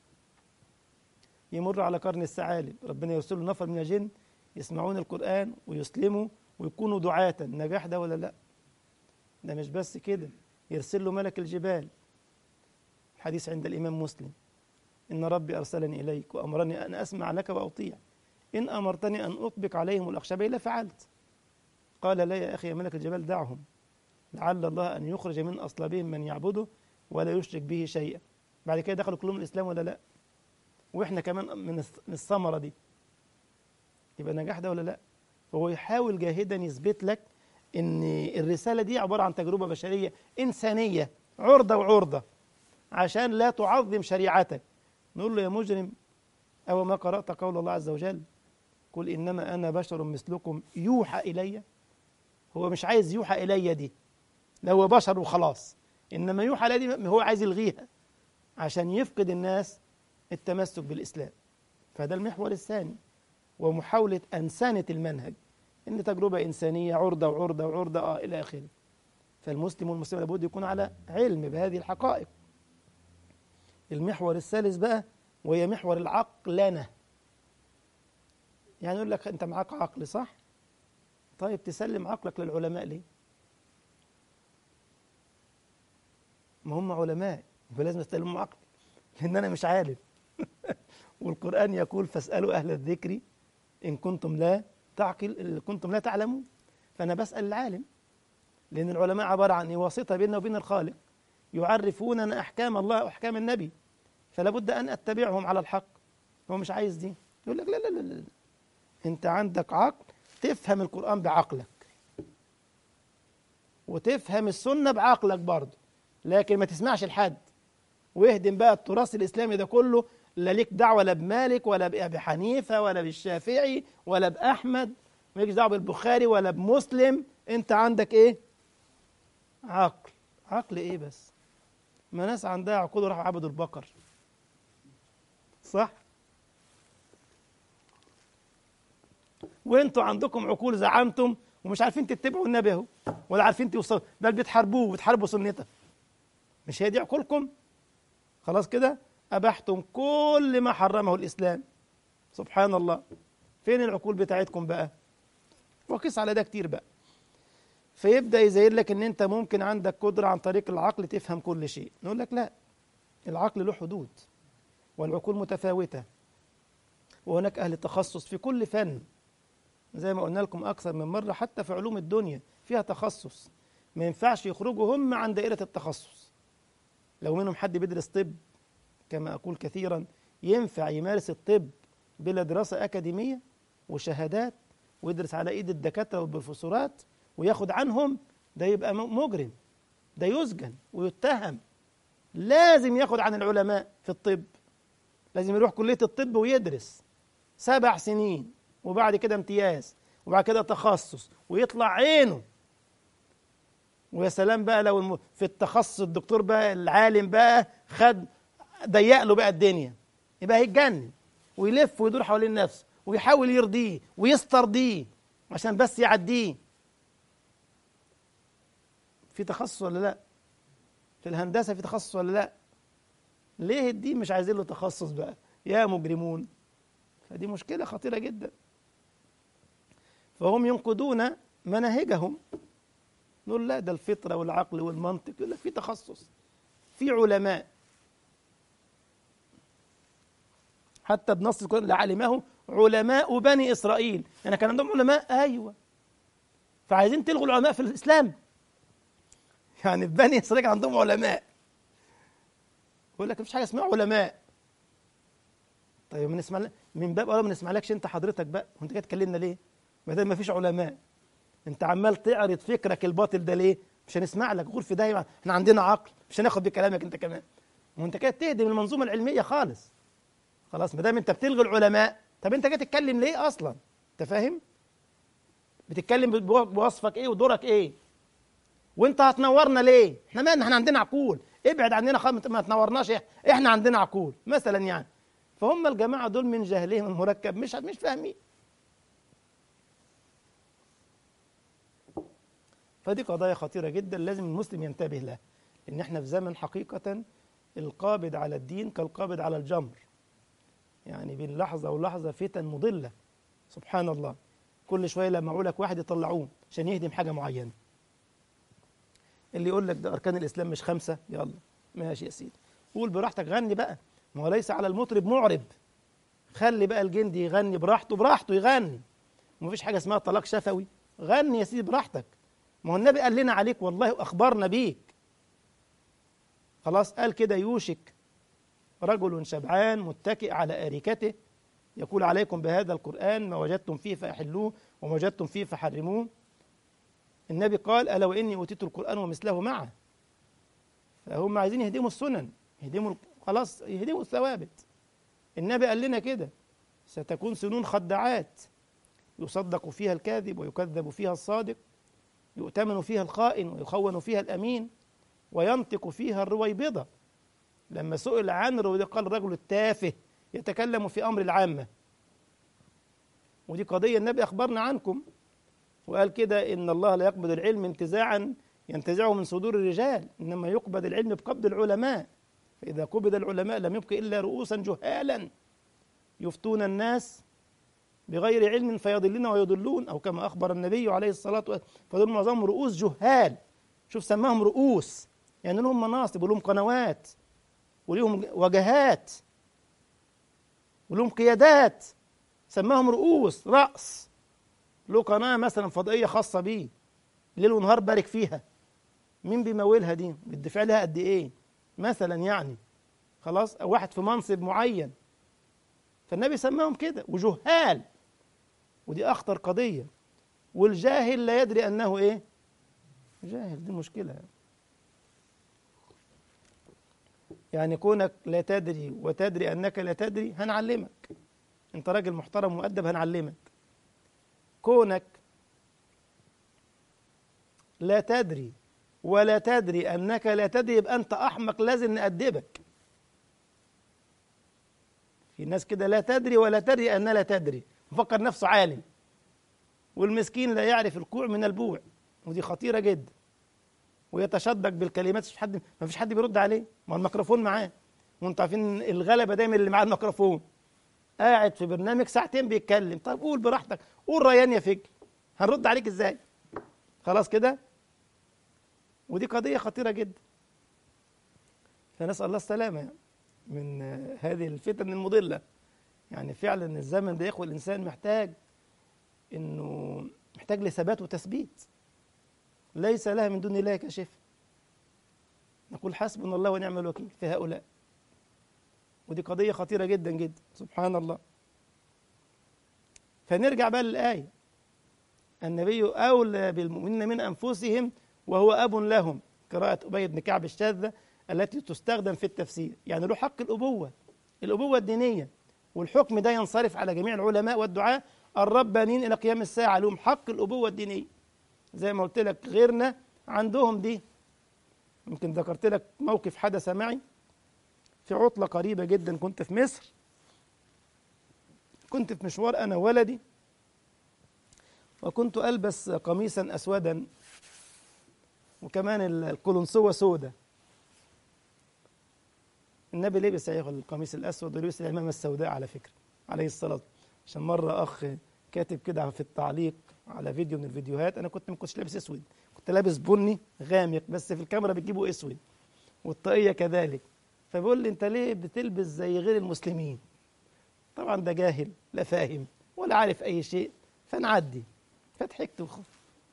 يمر على قرن الثعالب ربنا يرسل له نفر من الجن يسمعون القرآن ويسلموا ويكونوا دعاة النجاح ده ولا لا ده مش بس كده يرسل له ملك الجبال الحديث عند الإمام مسلم إن ربي أرسلني إليك وأمرني أن أسمع لك وأطيع إن أمرتني أن أطبق عليهم الأخشبين لفعلت قال لا يا أخي يا ملك الجبال دعهم لعل الله أن يخرج من أصلابهم من يعبده ولا يشرك به شيئا بعد كده دخلوا كلهم الإسلام ولا لا وإحنا كمان من الثمرة دي يبقى نجاح ده ولا لا فهو يحاول جاهدا يثبت لك ان الرساله دي عباره عن تجربه بشريه انسانيه عرضه وعرضه عشان لا تعظم شريعتك نقول له يا مجرم او ما قرات قول الله عز وجل قل انما انا بشر مثلكم يوحى الي هو مش عايز يوحى الي دي لا هو بشر وخلاص انما يوحى الي دي هو عايز يلغيها عشان يفقد الناس التمسك بالاسلام فده المحور الثاني ومحاوله انسانه المنهج ان تجربه انسانيه عرضه وعرضه وعرضه اه الى اخره فالمسلم والمسلم لابد يكون على علم بهذه الحقائق المحور الثالث بقى وهي محور العقلنه يعني يقول لك انت معاك عقل صح طيب تسلم عقلك للعلماء ليه ما هم علماء يبقى لازم استلمهم عقلي لان انا مش عالم والقران يقول فاسالوا اهل الذكر ان كنتم لا تعقل كنتم لا تعلمون فأنا بسأل العالم لأن العلماء عبارة عن واسطة بيننا وبين الخالق يعرفوننا أحكام الله وأحكام النبي فلا بد أن أتبعهم على الحق هو مش عايز دي يقول لك لا لا لا لا أنت عندك عقل تفهم القرآن بعقلك وتفهم السنة بعقلك برضه لكن ما تسمعش لحد واهدم بقى التراث الإسلامي ده كله لا ليك دعوة لا بمالك ولا بأبي حنيفة ولا بالشافعي ولا بأحمد مالكش دعوة بالبخاري ولا بمسلم أنت عندك إيه؟ عقل عقل إيه بس؟ ما ناس عندها عقول راحوا عبدوا البقر صح؟ وانتوا عندكم عقول زعمتم ومش عارفين تتبعوا النبي اهو ولا عارفين توصلوا بل بتحاربوه وبتحاربوا سنته مش هي دي عقولكم؟ خلاص كده؟ أبحتم كل ما حرمه الإسلام سبحان الله فين العقول بتاعتكم بقى وقيس على ده كتير بقى فيبدأ يزين لك ان انت ممكن عندك قدرة عن طريق العقل تفهم كل شيء نقول لك لا العقل له حدود والعقول متفاوتة وهناك أهل تخصص في كل فن زي ما قلنا لكم أكثر من مرة حتى في علوم الدنيا فيها تخصص ما ينفعش يخرجوا هم عن دائرة التخصص لو منهم حد بيدرس طب كما أقول كثيرا ينفع يمارس الطب بلا دراسة أكاديمية وشهادات ويدرس على إيد الدكاترة والبروفيسورات وياخد عنهم ده يبقى مجرم ده يسجن ويتهم لازم ياخد عن العلماء في الطب لازم يروح كلية الطب ويدرس سبع سنين وبعد كده امتياز وبعد كده تخصص ويطلع عينه ويا سلام بقى لو الم... في التخصص الدكتور بقى العالم بقى خد ضيق له بقى الدنيا يبقى هيتجنن ويلف ويدور حوالين نفسه ويحاول يرضيه ويسترضيه عشان بس يعديه في تخصص ولا لا في الهندسه في تخصص ولا لا ليه الدين مش عايزين له تخصص بقى يا مجرمون فدي مشكله خطيره جدا فهم ينقدون مناهجهم نقول لا ده الفطره والعقل والمنطق يقول لك في تخصص في علماء حتى بنص القرآن لعلمه علماء بني إسرائيل يعني كان عندهم علماء أيوة فعايزين تلغوا العلماء في الإسلام يعني في بني إسرائيل عندهم علماء يقول لك مفيش حاجة اسمها علماء طيب من نسمع من باب أولا ما نسمعلكش أنت حضرتك بقى وأنت جاي تكلمنا ليه؟ ما دام مفيش علماء أنت عمال تعرض فكرك الباطل ده ليه؟ مش هنسمع لك غور في دايما احنا عندنا عقل مش هناخد بكلامك أنت كمان وأنت كده تهدم المنظومة العلمية خالص خلاص ما دام انت بتلغي العلماء طب انت جاي تتكلم ليه اصلا انت فاهم بتتكلم بوصفك ايه ودورك ايه وانت هتنورنا ليه احنا مالنا احنا عندنا عقول ابعد عننا خالص ما تنورناش احنا عندنا عقول مثلا يعني فهم الجماعه دول من جهلهم المركب مش مش فاهمين فدي قضايا خطيره جدا لازم المسلم ينتبه لها ان احنا في زمن حقيقه القابض على الدين كالقابض على الجمر يعني بين لحظه ولحظه فتن مضله سبحان الله كل شويه لمعوا لك واحد يطلعوه عشان يهدم حاجه معينه اللي يقول لك ده اركان الاسلام مش خمسه يلا ماشي يا سيدي قول براحتك غني بقى ما هو ليس على المطرب معرب خلي بقى الجندي يغني براحته براحته يغني ومفيش حاجه اسمها طلاق شفوي غني يا سيدي براحتك ما هو النبي قال لنا عليك والله واخبرنا بيك خلاص قال كده يوشك رجل شبعان متكئ على اريكته يقول عليكم بهذا القران ما وجدتم فيه فاحلوه وما وجدتم فيه فحرموه النبي قال الا واني اوتيت القران ومثله معه فهم عايزين يهدموا السنن يهدموا خلاص يهدموا الثوابت النبي قال لنا كده ستكون سنون خدعات يصدق فيها الكاذب ويكذب فيها الصادق يؤتمن فيها الخائن ويخون فيها الامين وينطق فيها الرويبضه لما سئل عن الرويبضه قال الرجل التافه يتكلم في امر العامه ودي قضيه النبي اخبرنا عنكم وقال كده ان الله لا يقبض العلم انتزاعا ينتزعه من صدور الرجال انما يقبض العلم بقبض العلماء فاذا قبض العلماء لم يبق الا رؤوسا جهالا يفتون الناس بغير علم فيضلون ويضلون او كما اخبر النبي عليه الصلاه والسلام فدول معظمهم رؤوس جهال شوف سماهم رؤوس يعني لهم مناصب ولهم قنوات ولهم وجهات ولهم قيادات سماهم رؤوس رأس له قناة مثلا فضائية خاصة بيه ليل ونهار بارك فيها مين بيمولها دي بيدفع لها قد ايه مثلا يعني خلاص أو واحد في منصب معين فالنبي سماهم كده وجهال ودي أخطر قضية والجاهل لا يدري أنه إيه جاهل دي مشكلة يعني كونك لا تدري وتدري أنك لا تدري هنعلمك أنت راجل محترم مؤدب هنعلمك كونك لا تدري ولا تدري أنك لا تدري يبقى أنت أحمق لازم نأدبك في ناس كده لا تدري ولا تدري أنها لا تدري مفكر نفسه عالم والمسكين لا يعرف الكوع من البوع ودي خطيرة جدا ويتشدق بالكلمات مش حد ما فيش حد بيرد عليه ما الميكروفون معاه وانتوا عارفين الغلبة دايما اللي معاه الميكروفون قاعد في برنامج ساعتين بيتكلم طب قول براحتك قول ريان يا فكر هنرد عليك ازاي خلاص كده ودي قضية خطيرة جدا فنسأل الله السلامة يعني من هذه الفتن المضلة يعني فعلا الزمن ده يا اخوة الإنسان محتاج إنه محتاج لثبات وتثبيت ليس لها من دون الله كاشف نقول حسبنا الله ونعم الوكيل في هؤلاء ودي قضية خطيرة جدا جدا سبحان الله فنرجع بقى للآية النبي أولى بالمؤمنين من أنفسهم وهو أب لهم قراءة أبي بن كعب الشاذة التي تستخدم في التفسير يعني له حق الأبوة الأبوة الدينية والحكم ده ينصرف على جميع العلماء والدعاة الربانيين إلى قيام الساعة لهم حق الأبوة الدينية زي ما قلت لك غيرنا عندهم دي يمكن ذكرت لك موقف حدث معي في عطلة قريبة جدا كنت في مصر كنت في مشوار أنا ولدي وكنت ألبس قميصا أسودا وكمان القلنسوة سودة النبي لبس يا القميص الأسود ولبس العمامة السوداء على فكرة عليه الصلاة عشان مرة أخ كاتب كده في التعليق على فيديو من الفيديوهات أنا كنت ما كنتش لابس أسود كنت لابس بني غامق بس في الكاميرا بتجيبه أسود والطاقية كذلك فبيقول لي أنت ليه بتلبس زي غير المسلمين طبعا ده جاهل لا فاهم ولا عارف أي شيء فنعدي فضحكت وخف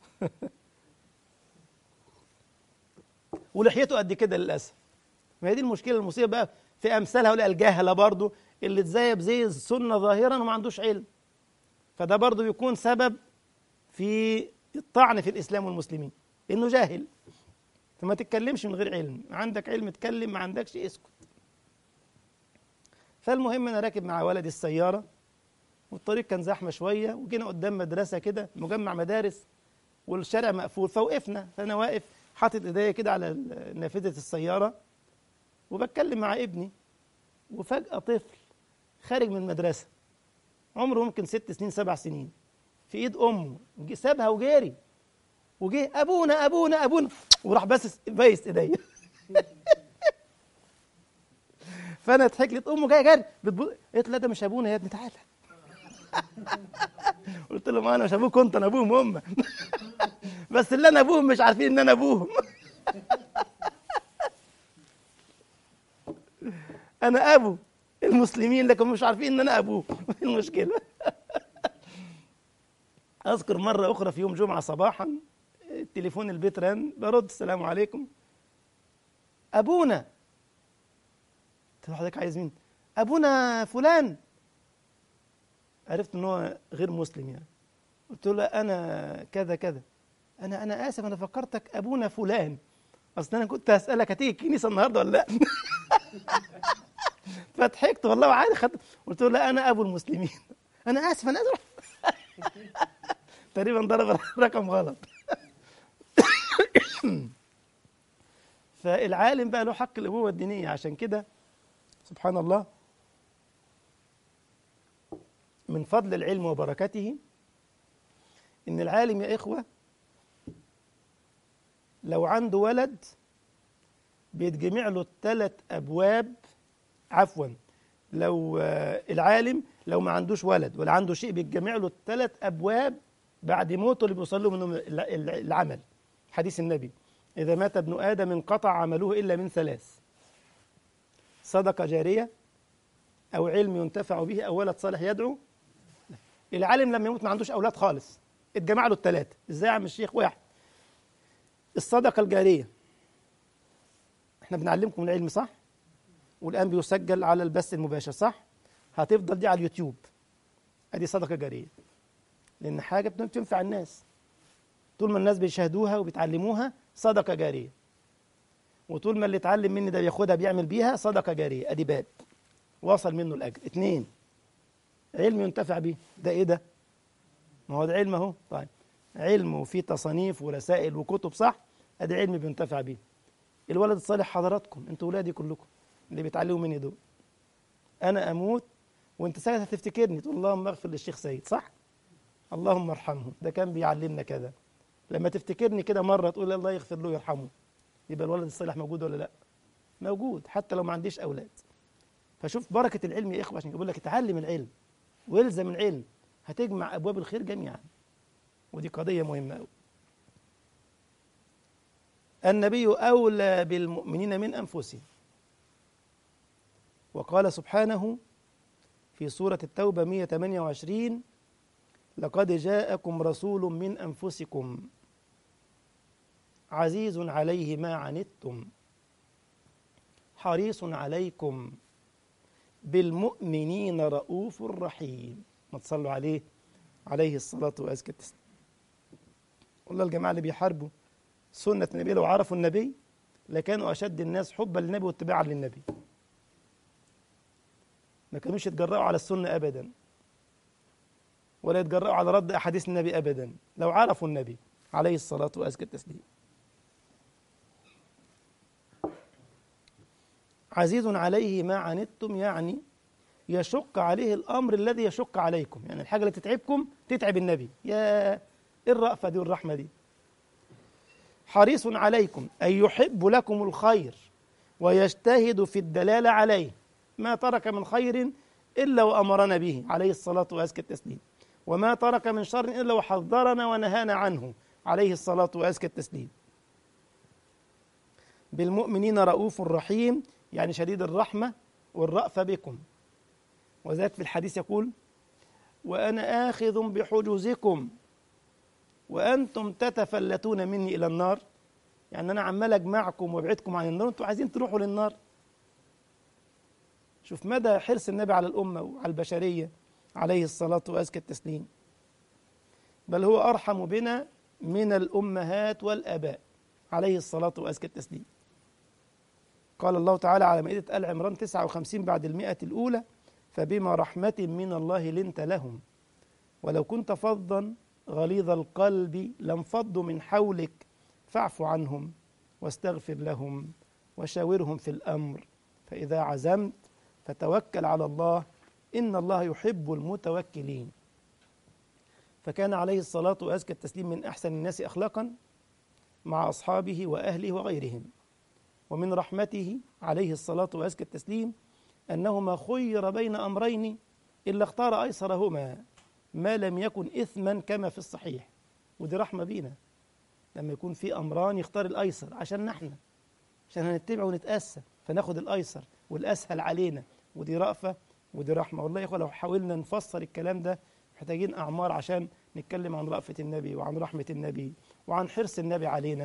ولحيته قد كده للاسف ما هي دي المشكله المصيبه بقى في امثال هؤلاء الجهله برضو اللي اتزيب زي السنه ظاهرا وما عندوش علم فده برضو بيكون سبب في الطعن في الاسلام والمسلمين انه جاهل فما تتكلمش من غير علم عندك علم اتكلم ما عندكش اسكت فالمهم انا راكب مع ولدي السياره والطريق كان زحمه شويه وجينا قدام مدرسه كده مجمع مدارس والشارع مقفول فوقفنا فانا واقف حاطط ايديا كده على نافذه السياره وبتكلم مع ابني وفجاه طفل خارج من المدرسه عمره ممكن ست سنين سبع سنين في ايد امه سابها وجاري وجه ابونا ابونا ابونا وراح بس بايس ايديا فانا ضحكت لقيت امه جايه جري بتبص قلت لا ده مش ابونا يا ابني تعالى قلت له ما انا مش ابوك كنت انا ابوهم هم بس اللي انا ابوهم مش عارفين ان انا ابوهم انا ابو المسلمين لكن مش عارفين ان انا ابوه المشكله اذكر مره اخرى في يوم جمعه صباحا التليفون البيت رن برد السلام عليكم ابونا قلت حضرتك عايز مين ابونا فلان عرفت ان هو غير مسلم يعني قلت له انا كذا كذا انا انا اسف انا فكرتك ابونا فلان اصل انا كنت هسالك هتيجي الكنيسه النهارده ولا لا فضحكت والله وعادي خد قلت له لا انا ابو المسلمين انا اسف انا اسف تقريبا ضرب رقم غلط فالعالم بقى له حق الابوه الدينيه عشان كده سبحان الله من فضل العلم وبركته ان العالم يا اخوه لو عنده ولد بيتجمع له الثلاث ابواب عفوا لو العالم لو ما عندوش ولد ولا عنده شيء بيتجمع له الثلاث ابواب بعد موته اللي بيوصل له منهم العمل حديث النبي اذا مات ابن ادم انقطع عمله الا من ثلاث صدقه جاريه او علم ينتفع به او ولد صالح يدعو العالم لما يموت ما عندوش اولاد خالص اتجمع له الثلاثه ازاي يا عم الشيخ واحد الصدقه الجاريه احنا بنعلمكم العلم صح والان بيسجل على البث المباشر صح هتفضل دي على اليوتيوب ادي صدقه جاريه لان حاجه بتنفع الناس طول ما الناس بيشاهدوها وبيتعلموها صدقه جاريه وطول ما اللي اتعلم مني ده بياخدها بيعمل بيها صدقه جاريه ادي باب وصل منه الاجر اثنين علم ينتفع به ده ايه ده ما هو ده علم اهو طيب علم وفيه تصانيف ورسائل وكتب صح ادي علم بينتفع به الولد الصالح حضراتكم انتوا ولادي كلكم اللي بيتعلموا مني دول انا اموت وانت ساعتها هتفتكرني تقول اللهم اغفر للشيخ سيد صح اللهم ارحمه ده كان بيعلمنا كذا لما تفتكرني كده مره تقول الله يغفر له ويرحمه يبقى الولد الصالح موجود ولا لا موجود حتى لو ما عنديش اولاد فشوف بركه العلم يا اخوه عشان يقول لك اتعلم العلم والزم العلم هتجمع ابواب الخير جميعا ودي قضيه مهمه قوي النبي اولى بالمؤمنين من انفسهم وقال سبحانه في سورة التوبة 128 لقد جاءكم رسول من أنفسكم عزيز عليه ما عنتم حريص عليكم بالمؤمنين رؤوف رحيم ما تصلوا عليه عليه الصلاة وأزكى التسليم والله الجماعة اللي بيحاربوا سنة النبي لو عرفوا النبي لكانوا أشد الناس حبا للنبي واتباعا للنبي ما كانوش يتجرأوا على السنة أبدا ولا يتجرأوا على رد أحاديث النبي أبدا لو عرفوا النبي عليه الصلاة وأزكى التسليم عزيز عليه ما عنتم يعني يشق عليه الأمر الذي يشق عليكم يعني الحاجة اللي تتعبكم تتعب النبي يا إيه الرأفة دي والرحمة دي حريص عليكم أن يحب لكم الخير ويجتهد في الدلالة عليه ما ترك من خير إلا وأمرنا به عليه الصلاة وأزكى التسليم وما ترك من شر إلا وحذرنا ونهانا عنه عليه الصلاة وأزكى التسليم بالمؤمنين رؤوف رحيم يعني شديد الرحمة والرأفة بكم وذلك في الحديث يقول وأنا آخذ بحجوزكم وأنتم تتفلتون مني إلى النار يعني أنا عمال أجمعكم وأبعدكم عن النار أنتم عايزين تروحوا للنار شوف مدى حرص النبي على الأمة وعلى البشرية عليه الصلاة وأزكى التسليم بل هو أرحم بنا من الأمهات والآباء عليه الصلاة وأزكى التسليم قال الله تعالى على مائدة آل عمران 59 بعد المئة الأولى فبما رحمة من الله لنت لهم ولو كنت فظا غليظ القلب لانفضوا من حولك فاعف عنهم واستغفر لهم وشاورهم في الأمر فإذا عزمت فتوكل على الله إن الله يحب المتوكلين فكان عليه الصلاة وأزكى التسليم من أحسن الناس أخلاقا مع أصحابه وأهله وغيرهم ومن رحمته عليه الصلاة وأزكى التسليم أنه ما خير بين أمرين إلا اختار أيسرهما ما لم يكن إثما كما في الصحيح ودي رحمة بينا لما يكون في أمران يختار الأيسر عشان نحن عشان هنتبع ونتأسى فناخد الأيسر والأسهل علينا ودي رأفة ودي رحمة والله يا إخوة لو حاولنا نفسر الكلام ده محتاجين أعمار عشان نتكلم عن رأفة النبي وعن رحمة النبي وعن حرص النبي علينا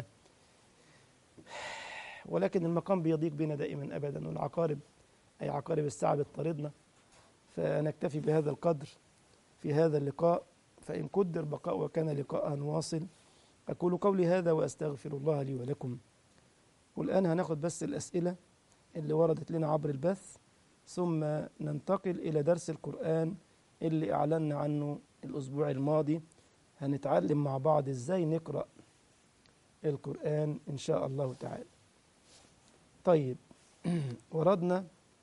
ولكن المقام بيضيق بنا دائما أبدا والعقارب أي عقارب الساعة بتطاردنا فنكتفي بهذا القدر في هذا اللقاء فإن قدر بقاء وكان لقاء واصل أقول قولي هذا وأستغفر الله لي ولكم والآن هناخد بس الأسئلة اللي وردت لنا عبر البث ثم ننتقل إلى درس القرآن اللي أعلنا عنه الأسبوع الماضي هنتعلم مع بعض إزاي نقرأ القرآن إن شاء الله تعالى طيب وردنا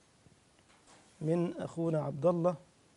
من أخونا عبد الله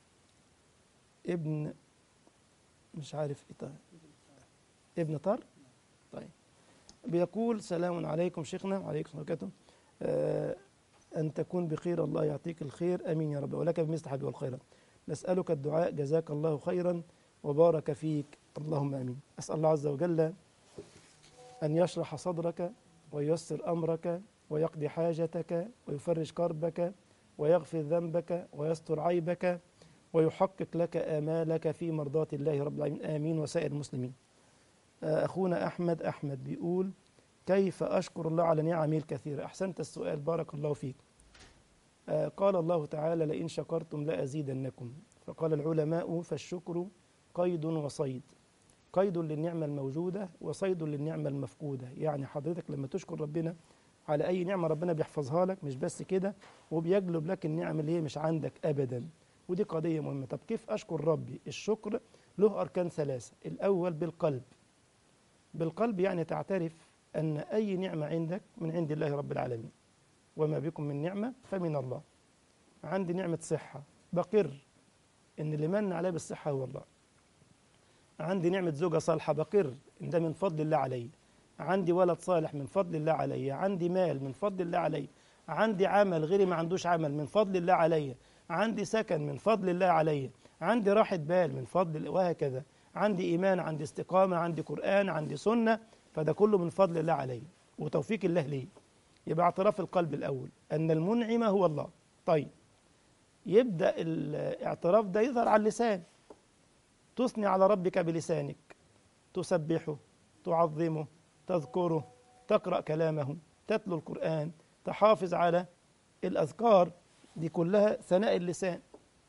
ابن مش عارف إيه طيب. ابن طار طيب بيقول سلام عليكم شيخنا وعليكم السلام وبركاته آه أن تكون بخير الله يعطيك الخير أمين يا رب ولك بمثل حبيب والخيرات نسألك الدعاء جزاك الله خيرا وبارك فيك اللهم امين اسال الله عز وجل ان يشرح صدرك وييسر امرك ويقضي حاجتك ويفرج كربك ويغفر ذنبك ويستر عيبك ويحقق لك امالك في مرضاه الله رب العالمين امين وسائر المسلمين اخونا احمد احمد بيقول كيف اشكر الله على نعمه الكثيره احسنت السؤال بارك الله فيك قال الله تعالى لئن شكرتم لازيدنكم فقال العلماء فالشكر قيد وصيد قيد للنعمة الموجودة وصيد للنعمة المفقودة يعني حضرتك لما تشكر ربنا على أي نعمة ربنا بيحفظها لك مش بس كده وبيجلب لك النعم اللي هي مش عندك أبدا ودي قضية مهمة طب كيف أشكر ربي الشكر له أركان ثلاثة الأول بالقلب بالقلب يعني تعترف أن أي نعمة عندك من عند الله رب العالمين وما بكم من نعمة فمن الله عندي نعمة صحة بقر إن اللي من عليه بالصحة هو الله عندي نعمة زوجة صالحة بقر إن ده من فضل الله علي عندي ولد صالح من فضل الله علي عندي مال من فضل الله علي عندي عمل غيري ما عندوش عمل من فضل الله علي عندي سكن من فضل الله علي عندي راحة بال من فضل وهكذا عندي إيمان عندي استقامة عندي قرآن عندي سنة فده كله من فضل الله علي وتوفيق الله لي يبقى اعتراف القلب الأول أن المنعم هو الله طيب يبدأ الاعتراف ده يظهر على اللسان تثني على ربك بلسانك تسبحه تعظمه تذكره تقرأ كلامه تتلو القرآن تحافظ على الأذكار دي كلها ثناء اللسان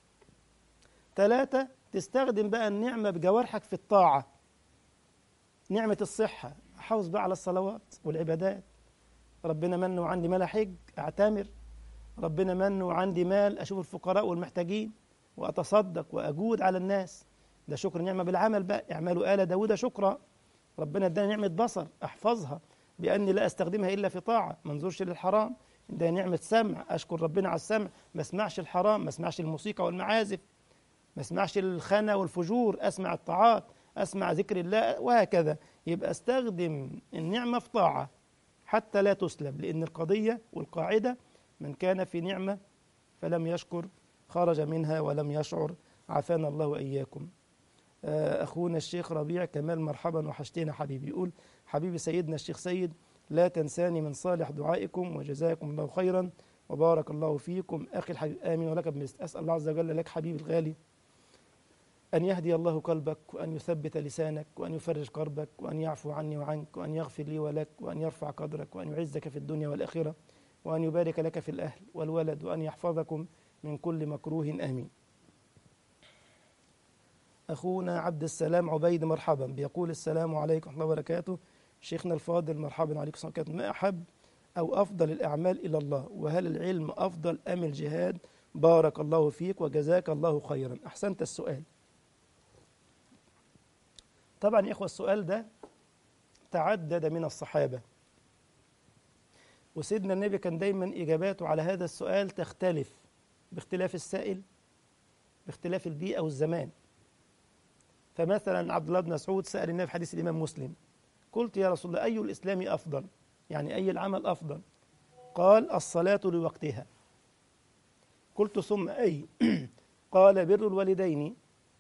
ثلاثة تستخدم بقى النعمة بجوارحك في الطاعة نعمة الصحة أحافظ بقى على الصلوات والعبادات ربنا من وعندي مال حج أعتمر ربنا من وعندي مال أشوف الفقراء والمحتاجين وأتصدق وأجود على الناس ده شكر نعمة بالعمل بقى اعملوا آل داود شكرا ربنا اداني نعمة بصر أحفظها بأني لا أستخدمها إلا في طاعة ما انظرش للحرام ده نعمة سمع أشكر ربنا على السمع ما اسمعش الحرام ما اسمعش الموسيقى والمعازف ما اسمعش الخنا والفجور أسمع الطاعات أسمع ذكر الله وهكذا يبقى استخدم النعمة في طاعة حتى لا تسلب لأن القضية والقاعدة من كان في نعمة فلم يشكر خرج منها ولم يشعر عافانا الله وإياكم أخونا الشيخ ربيع كمال مرحبا وحشتنا حبيبي يقول حبيبي سيدنا الشيخ سيد لا تنساني من صالح دعائكم وجزاكم الله خيرا وبارك الله فيكم أخي الحبيب آمين ولك بمثل أسأل الله عز وجل لك حبيبي الغالي أن يهدي الله قلبك وأن يثبت لسانك وأن يفرج كربك وأن يعفو عني وعنك وأن يغفر لي ولك وأن يرفع قدرك وأن يعزك في الدنيا والآخرة وأن يبارك لك في الأهل والولد وأن يحفظكم من كل مكروه آمين أخونا عبد السلام عبيد مرحبا بيقول السلام عليكم ورحمة الله وبركاته شيخنا الفاضل مرحبا عليكم ورحمة الله ما أحب أو أفضل الأعمال إلى الله وهل العلم أفضل أم الجهاد بارك الله فيك وجزاك الله خيرا أحسنت السؤال طبعا يا إخوة السؤال ده تعدد من الصحابة وسيدنا النبي كان دايما إجاباته على هذا السؤال تختلف باختلاف السائل باختلاف البيئة والزمان فمثلا عبد الله بن مسعود سأل النبي في حديث الإمام مسلم قلت يا رسول الله أي الإسلام أفضل يعني أي العمل أفضل قال الصلاة لوقتها قلت ثم أي قال بر الوالدين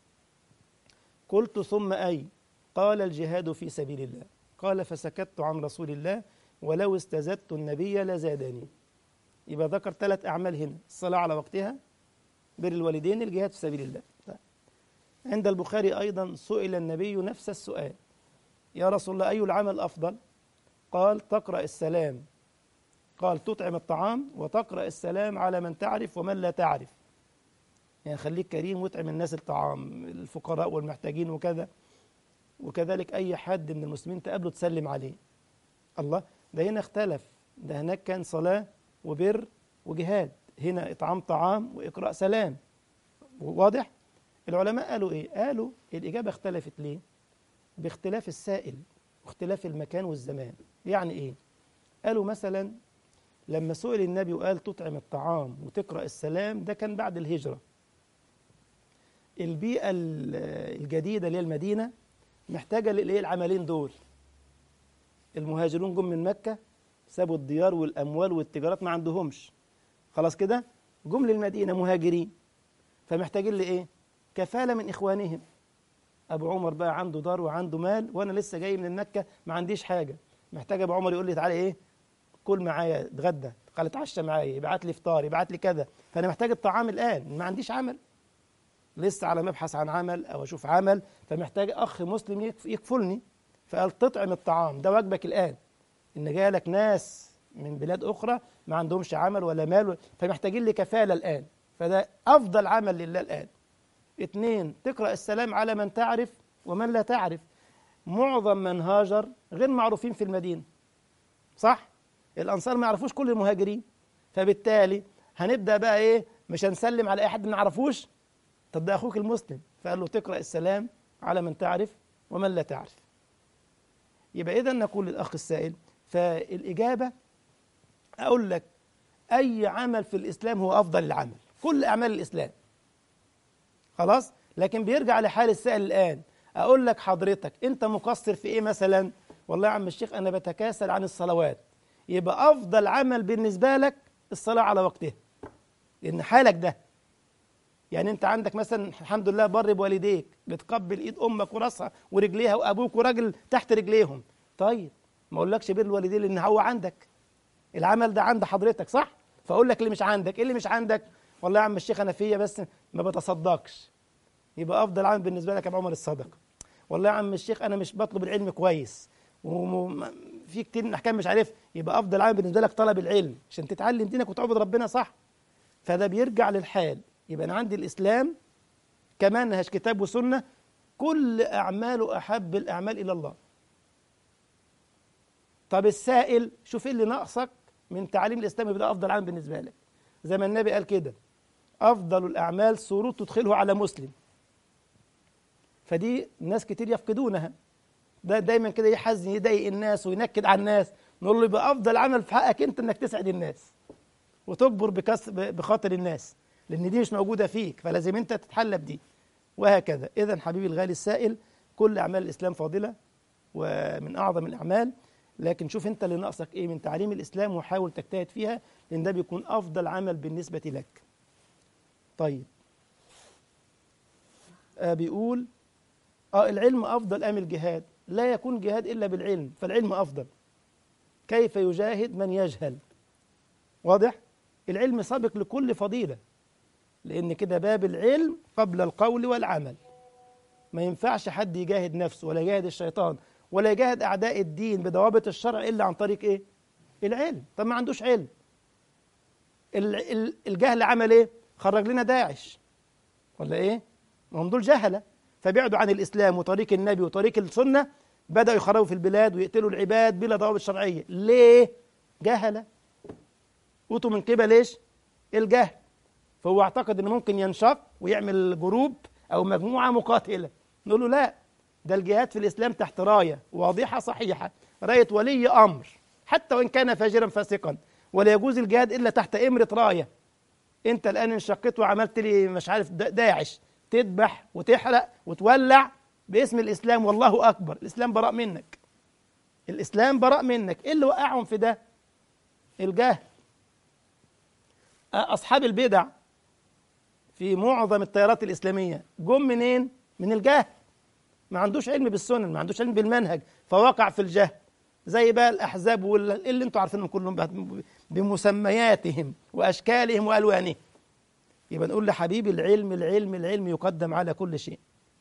قلت ثم أي قال الجهاد في سبيل الله قال فسكت عن رسول الله ولو استزدت النبي لزادني يبقى ذكر ثلاث أعمال هنا الصلاة على وقتها بر الوالدين الجهاد في سبيل الله عند البخاري أيضا سئل النبي نفس السؤال يا رسول الله أي العمل أفضل قال تقرأ السلام قال تطعم الطعام وتقرأ السلام على من تعرف ومن لا تعرف يعني خليك كريم واطعم الناس الطعام الفقراء والمحتاجين وكذا وكذلك أي حد من المسلمين تقابله تسلم عليه الله ده هنا اختلف ده هناك كان صلاة وبر وجهاد هنا إطعام طعام وإقراء سلام واضح؟ العلماء قالوا إيه؟ قالوا الإجابة اختلفت ليه؟ باختلاف السائل واختلاف المكان والزمان يعني إيه؟ قالوا مثلا لما سئل النبي وقال تطعم الطعام وتقرأ السلام ده كان بعد الهجرة البيئة الجديدة اللي هي المدينة محتاجة لإيه العملين دول المهاجرون جم من مكة سابوا الديار والأموال والتجارات ما عندهمش خلاص كده جم للمدينة مهاجرين فمحتاجين لإيه كفالة من إخوانهم أبو عمر بقى عنده دار وعنده مال وأنا لسه جاي من مكة ما عنديش حاجة محتاج أبو عمر يقول لي تعالى إيه كل معايا اتغدى قال اتعشى معايا يبعت لي فطار يبعت لي كذا فأنا محتاج الطعام الآن ما عنديش عمل لسه على مبحث عن عمل أو أشوف عمل فمحتاج أخ مسلم يكفلني فقال تطعم الطعام ده واجبك الآن إن جالك ناس من بلاد أخرى ما عندهمش عمل ولا مال فمحتاجين لي كفالة الآن فده أفضل عمل لله الآن اثنين تقرأ السلام على من تعرف ومن لا تعرف معظم من هاجر غير معروفين في المدينة صح؟ الأنصار ما يعرفوش كل المهاجرين فبالتالي هنبدأ بقى إيه مش هنسلم على أي حد ما نعرفوش طب ده أخوك المسلم فقال له تقرأ السلام على من تعرف ومن لا تعرف يبقى إذا نقول للأخ السائل فالإجابة أقول لك أي عمل في الإسلام هو أفضل العمل كل أعمال الإسلام خلاص لكن بيرجع لحال السائل الآن أقول لك حضرتك أنت مقصر في إيه مثلا والله يا عم الشيخ أنا بتكاسل عن الصلوات يبقى أفضل عمل بالنسبة لك الصلاة على وقتها لأن حالك ده يعني أنت عندك مثلا الحمد لله بر بوالديك بتقبل إيد أمك وراسها ورجليها وأبوك وراجل تحت رجليهم طيب ما أقولكش بر الوالدين لأن هو عندك العمل ده عند حضرتك صح؟ فأقول لك اللي مش عندك إيه اللي مش عندك؟ والله يا عم الشيخ أنا فيا بس ما بتصدقش يبقى أفضل عمل بالنسبة لك يا عمر الصدقة والله يا عم الشيخ أنا مش بطلب العلم كويس وفي كتير من الأحكام مش عارف يبقى أفضل عمل بالنسبة لك طلب العلم عشان تتعلم دينك وتعبد ربنا صح فده بيرجع للحال يبقى أنا عندي الإسلام كمان نهج كتاب وسنة كل أعماله أحب الأعمال إلى الله طب السائل شوف إيه اللي ناقصك من تعليم الإسلام يبقى أفضل عمل بالنسبة لك زي ما النبي قال كده أفضل الأعمال سرور تدخله على مسلم فدي ناس كتير يفقدونها ده دايما كده يحزن يضايق الناس وينكد على الناس نقول له يبقى أفضل عمل في حقك أنت إنك تسعد الناس وتجبر بكس بخاطر الناس لأن دي مش موجودة فيك فلازم أنت تتحلى بدي وهكذا إذا حبيبي الغالي السائل كل أعمال الإسلام فاضلة ومن أعظم الأعمال لكن شوف أنت اللي ناقصك إيه من تعليم الإسلام وحاول تجتهد فيها لأن ده بيكون أفضل عمل بالنسبة لك طيب آه بيقول آه العلم أفضل أم الجهاد لا يكون جهاد إلا بالعلم فالعلم أفضل كيف يجاهد من يجهل واضح العلم سابق لكل فضيلة لأن كده باب العلم قبل القول والعمل ما ينفعش حد يجاهد نفسه ولا يجاهد الشيطان ولا يجاهد أعداء الدين بضوابط الشرع إلا عن طريق إيه العلم طب ما عندوش علم الجهل عمل إيه خرج لنا داعش ولا إيه ما هم دول جهلة فبعدوا عن الإسلام وطريق النبي وطريق السنة بدأوا يخربوا في البلاد ويقتلوا العباد بلا ضوابط شرعية ليه؟ جهلة أوتوا من قبل إيش؟ الجهل فهو اعتقد انه ممكن ينشق ويعمل جروب او مجموعه مقاتله نقول له لا ده الجهاد في الاسلام تحت رايه واضحه صحيحه رايه ولي امر حتى وان كان فاجرا فاسقا ولا يجوز الجهاد الا تحت امره رايه انت الان انشقيت وعملت لي مش عارف داعش تذبح وتحرق وتولع باسم الاسلام والله اكبر الاسلام براء منك الاسلام براء منك ايه اللي وقعهم في ده الجهل اصحاب البدع في معظم التيارات الاسلاميه جم منين من الجهل ما عندوش علم بالسنن ما عندوش علم بالمنهج فوقع في الجهل زي بقى الاحزاب واللي انتوا عارفينهم كلهم بمسمياتهم واشكالهم والوانهم يبقى نقول لحبيبي العلم العلم العلم يقدم على كل شيء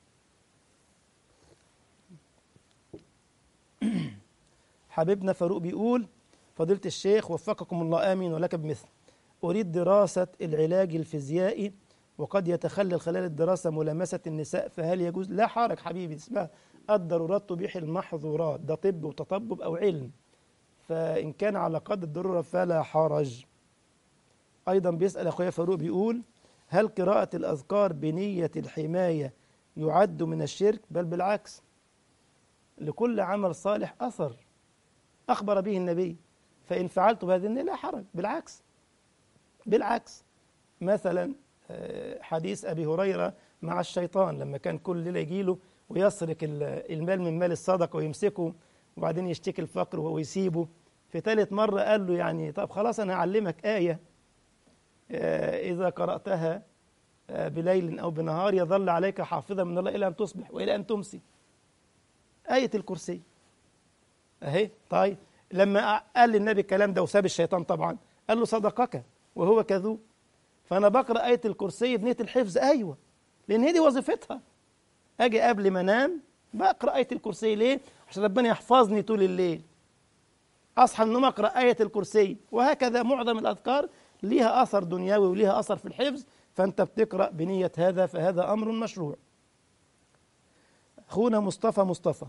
حبيبنا فاروق بيقول فضيلة الشيخ وفقكم الله آمين ولك بمثل أريد دراسة العلاج الفيزيائي وقد يتخلل خلال الدراسة ملامسة النساء فهل يجوز؟ لا حرج حبيبي اسمها الضرورات تبيح المحظورات ده طب وتطبب أو علم فإن كان على قدر الضرورة فلا حرج أيضا بيسأل أخويا فاروق بيقول هل قراءة الأذكار بنية الحماية يعد من الشرك بل بالعكس لكل عمل صالح أثر أخبر به النبي فإن فعلت بهذه النية لا حرج بالعكس بالعكس مثلا حديث أبي هريرة مع الشيطان لما كان كل ليلة يجيله ويسرق المال من مال الصدقة ويمسكه وبعدين يشتكي الفقر وهو يسيبه في ثالث مرة قال له يعني طب خلاص أنا هعلمك آية إذا قرأتها بليل أو بنهار يظل عليك حافظا من الله إلى أن تصبح وإلى أن تمسي آية الكرسي أهي طيب لما قال للنبي الكلام ده وساب الشيطان طبعا قال له صدقك وهو كذوب فأنا بقرأ آية الكرسي بنية الحفظ أيوة لأن هي دي وظيفتها أجي قبل ما أنام بقرأ آية الكرسي ليه؟ عشان ربنا يحفظني طول الليل أصحى من النوم أقرأ آية الكرسي وهكذا معظم الأذكار ليها أثر دنيوي وليها أثر في الحفظ فأنت بتقرأ بنية هذا فهذا أمر مشروع أخونا مصطفى مصطفى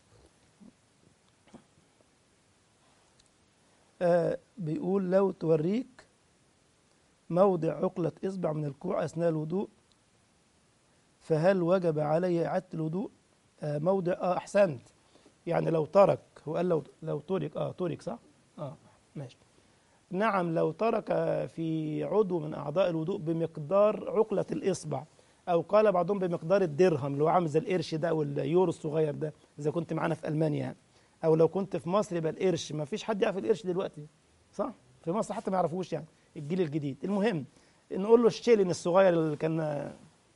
آه بيقول لو توريك موضع عقلة إصبع من الكوع أثناء الوضوء فهل وجب علي إعادة الوضوء آه موضع آه أحسنت يعني لو ترك هو قال لو لو ترك آه ترك صح؟ آه ماشي نعم لو ترك في عضو من أعضاء الوضوء بمقدار عقلة الإصبع أو قال بعضهم بمقدار الدرهم اللي هو عامل زي القرش ده واليورو الصغير ده إذا كنت معانا في ألمانيا يعني. أو لو كنت في مصر يبقى القرش ما فيش حد يعرف القرش دلوقتي صح؟ في مصر حتى ما يعرفوش يعني الجيل الجديد المهم نقول له الشيلن الصغير اللي كان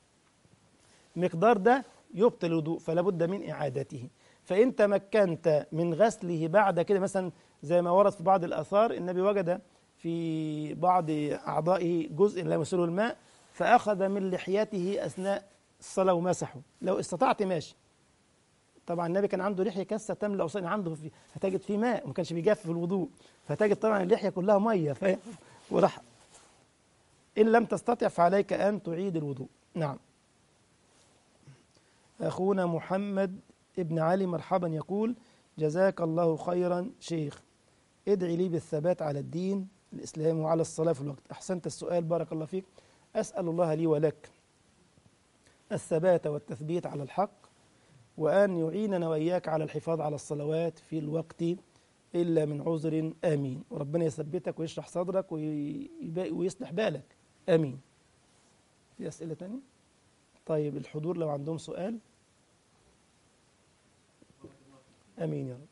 مقدار ده يبطل الوضوء فلا بد من إعادته فإن تمكنت من غسله بعد كده مثلا زي ما ورد في بعض الآثار النبي وجد في بعض أعضائه جزء لا يمسله الماء فأخذ من لحيته أثناء الصلاة ومسحه لو استطعت ماشي طبعا النبي كان عنده لحية كاسة تملأ أصلا عنده في هتجد فيه ماء وما كانش بيجاف في الوضوء فتجد طبعا اللحية كلها مية فاهم وراح إن لم تستطع فعليك أن تعيد الوضوء نعم أخونا محمد ابن علي مرحبا يقول جزاك الله خيرا شيخ ادعي لي بالثبات على الدين الإسلام وعلى الصلاة في الوقت أحسنت السؤال بارك الله فيك أسأل الله لي ولك الثبات والتثبيت على الحق وأن يعيننا وإياك على الحفاظ على الصلوات في الوقت إلا من عذر آمين وربنا يثبتك ويشرح صدرك ويصلح بالك آمين في أسئلة تانية طيب الحضور لو عندهم سؤال آمين يا رب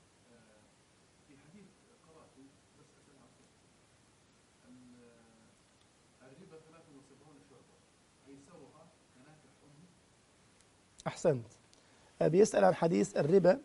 أحسنت بيسأل عن حديث الربا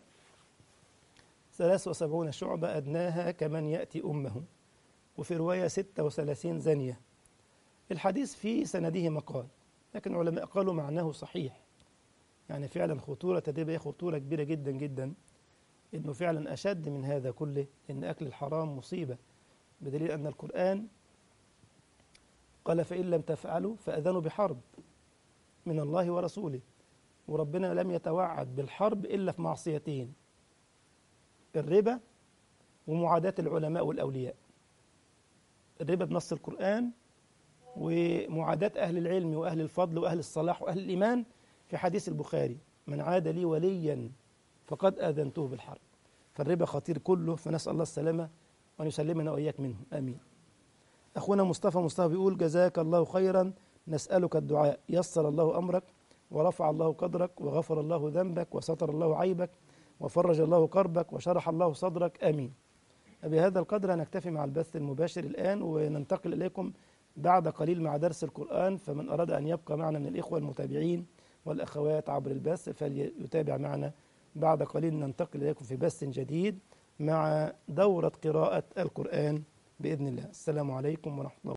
73 شعبة أدناها كمن يأتي أمه وفي رواية 36 زانية الحديث في سنده مقال لكن العلماء قالوا معناه صحيح يعني فعلا خطورة الربا هي خطورة كبيرة جدا جدا إنه فعلا أشد من هذا كله إن أكل الحرام مصيبة بدليل أن القرآن قال فإن لم تفعلوا فأذنوا بحرب من الله ورسوله وربنا لم يتوعد بالحرب إلا في معصيتين الربا ومعاداة العلماء والأولياء الربا بنص القرآن ومعاداة أهل العلم وأهل الفضل وأهل الصلاح وأهل الإيمان في حديث البخاري من عاد لي وليا فقد آذنته بالحرب فالربا خطير كله فنسأل الله السلامة وأن يسلمنا وإياك منه آمين أخونا مصطفى مصطفى بيقول جزاك الله خيرا نسألك الدعاء يسر الله أمرك ورفع الله قدرك وغفر الله ذنبك وستر الله عيبك وفرج الله كربك وشرح الله صدرك آمين بهذا القدر نكتفي مع البث المباشر الآن وننتقل إليكم بعد قليل مع درس القرآن فمن أراد أن يبقى معنا من الإخوة المتابعين والأخوات عبر البث فليتابع معنا بعد قليل ننتقل إليكم في بث جديد مع دورة قراءة القرآن بإذن الله السلام عليكم ورحمة الله